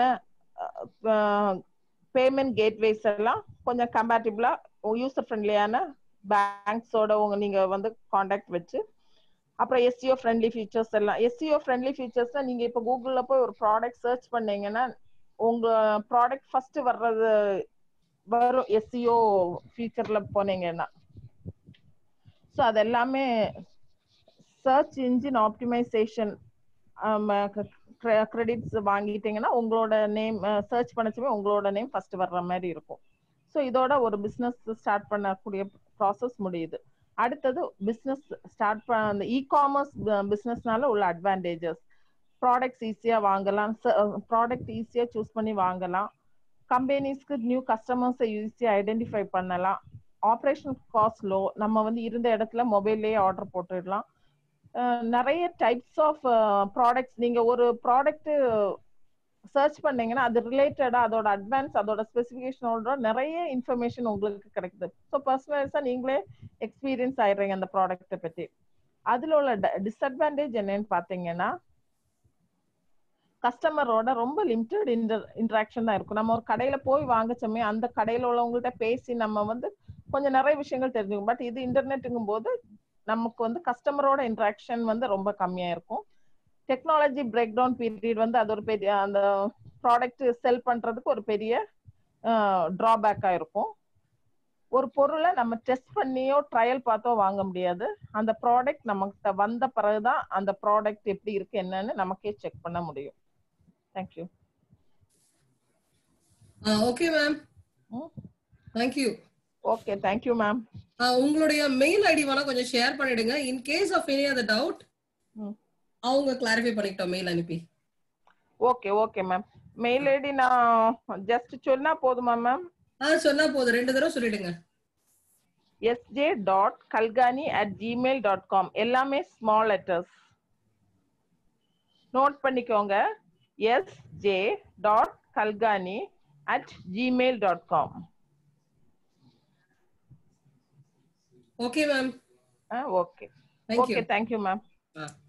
பேமெண்ட் கேட்வேஸ் எல்லாம் கொஞ்சம் கம்பேட்டிபிளா யூசர் ஃப்ரெண்ட்லியான பேங்க்ஸோட உங்க நீங்க வந்து காண்டாக்ட் வச்சு அப்புறம் எஸ்சிஓ ஃப்ரெண்ட்லி ஃபீச்சர்ஸ் எல்லாம் எஸ்சிஓ ஃப்ரெண்ட்லி ஃபீச்சர்ஸ்னா நீங்க இப்ப கூகுள்ல போய் ஒரு ப்ராடக்ட் சர்ச் பண்ணீங்கன்னா உங்க ப்ராடக்ட் ஃபர்ஸ்ட் வர்றது வரும் எஸ்சிஓ ஃபீச்சர்ல போனீங்கன்னா ஸோ அது எல்லாமே சர்ச் இன்ஜின் ஆப்டிமைசேஷன் கிரெடிட்ஸ் வாங்கிட்டீங்கன்னா உங்களோட நேம் சர்ச் பண்ணச்சுமே உங்களோட நேம் ஃபர்ஸ்ட் வர்ற மாதிரி இருக்கும் ஸோ இதோட ஒரு பிஸ்னஸ் ஸ்டார்ட் பண்ணக்கூடிய ப்ராசஸ் முடியுது அடுத்தது பிஸ்னஸ் ஸ்டார்ட் பண்ண அந்த இ காமர்ஸ் பிஸ்னஸ்னால உள்ள அட்வான்டேஜஸ் ப்ராடக்ட்ஸ் ஈஸியாக வாங்கலாம் ப்ராடக்ட் ஈஸியாக சூஸ் பண்ணி வாங்கலாம் கம்பெனிஸ்க்கு நியூ கஸ்டமர்ஸை ஈஸியாக ஐடென்டிஃபை பண்ணலாம் ஆப்ரேஷன் காஸ்ட் லோ நம்ம வந்து இருந்த இடத்துல மொபைல்லேயே ஆர்டர் போட்டுடலாம் நிறைய டைப்ஸ் ஆஃப் ப்ராடக்ட்ஸ் நீங்க ஒரு ப்ராடக்ட் சர்ச் பண்ணீங்கன்னா அது ரிலேட்டடா அதோட அட்வான்ஸ் அதோட ஸ்பெசிஃபிகேஷனோட நிறைய இன்ஃபர்மேஷன் உங்களுக்கு கிடைக்குது ஸோ பர்சனலைஸா நீங்களே எக்ஸ்பீரியன்ஸ் ஆயிடுறீங்க அந்த ப்ராடக்ட்டை பத்தி அதுல உள்ள டிஸ்அட்வான்டேஜ் என்னன்னு பாத்தீங்கன்னா கஸ்டமரோட ரொம்ப லிமிட்டட் இன்டர் இன்ட்ராக்ஷன் தான் இருக்கும் நம்ம ஒரு கடையில போய் வாங்கச்சோமே அந்த கடையில உள்ளவங்கள்ட்ட பேசி நம்ம வந்து கொஞ்சம் நிறைய விஷயங்கள் தெரிஞ்சுக்கும் பட் இது இன்டர்நெட்டுங்கும் போது நமக்கு வந்து கஸ்டமரோட இன்ட்ராக்ஷன் வந்து ரொம்ப கம்மியா இருக்கும் டெக்னாலஜி பிரேக் டவுன் பீரியட் வந்து அது ஒரு பெரிய அந்த ப்ராடக்ட் செல் பண்றதுக்கு ஒரு பெரிய டிராபேக்கா இருக்கும் ஒரு பொருளை நம்ம டெஸ்ட் பண்ணியோ ட்ரையல் பார்த்தோ வாங்க முடியாது அந்த ப்ராடக்ட் நமக்கு வந்த பிறகுதான் அந்த ப்ராடக்ட் எப்படி இருக்கு என்னன்னு நமக்கே செக் பண்ண முடியும் thank you okay ma'am thank you okay thank you ma'am உங்களுடைய மெயில் ஐடி வேணா கொஞ்சம் ஷேர் பண்ணிடுங்க in case of any other doubt அவங்க கிளாரிஃபை பண்ணிக்கிட்டோம் மெயில் அனுப்பி okay okay ma'am mail ID நான் ஜஸ்ட் சொன்னா போதுமா மேம் ஆ சொன்னா போதும் ரெண்டு தடவை சொல்லிடுங்க SJ dot Kalkani at Gmail dot com எல்லாமே ஸ்மால் லெட்டர்ஸ் நோட் பண்ணிக்கோங்க SJ dot Kalkani at Gmail dot com okay ma'am okay Thank you. Okay thank you ma'am ah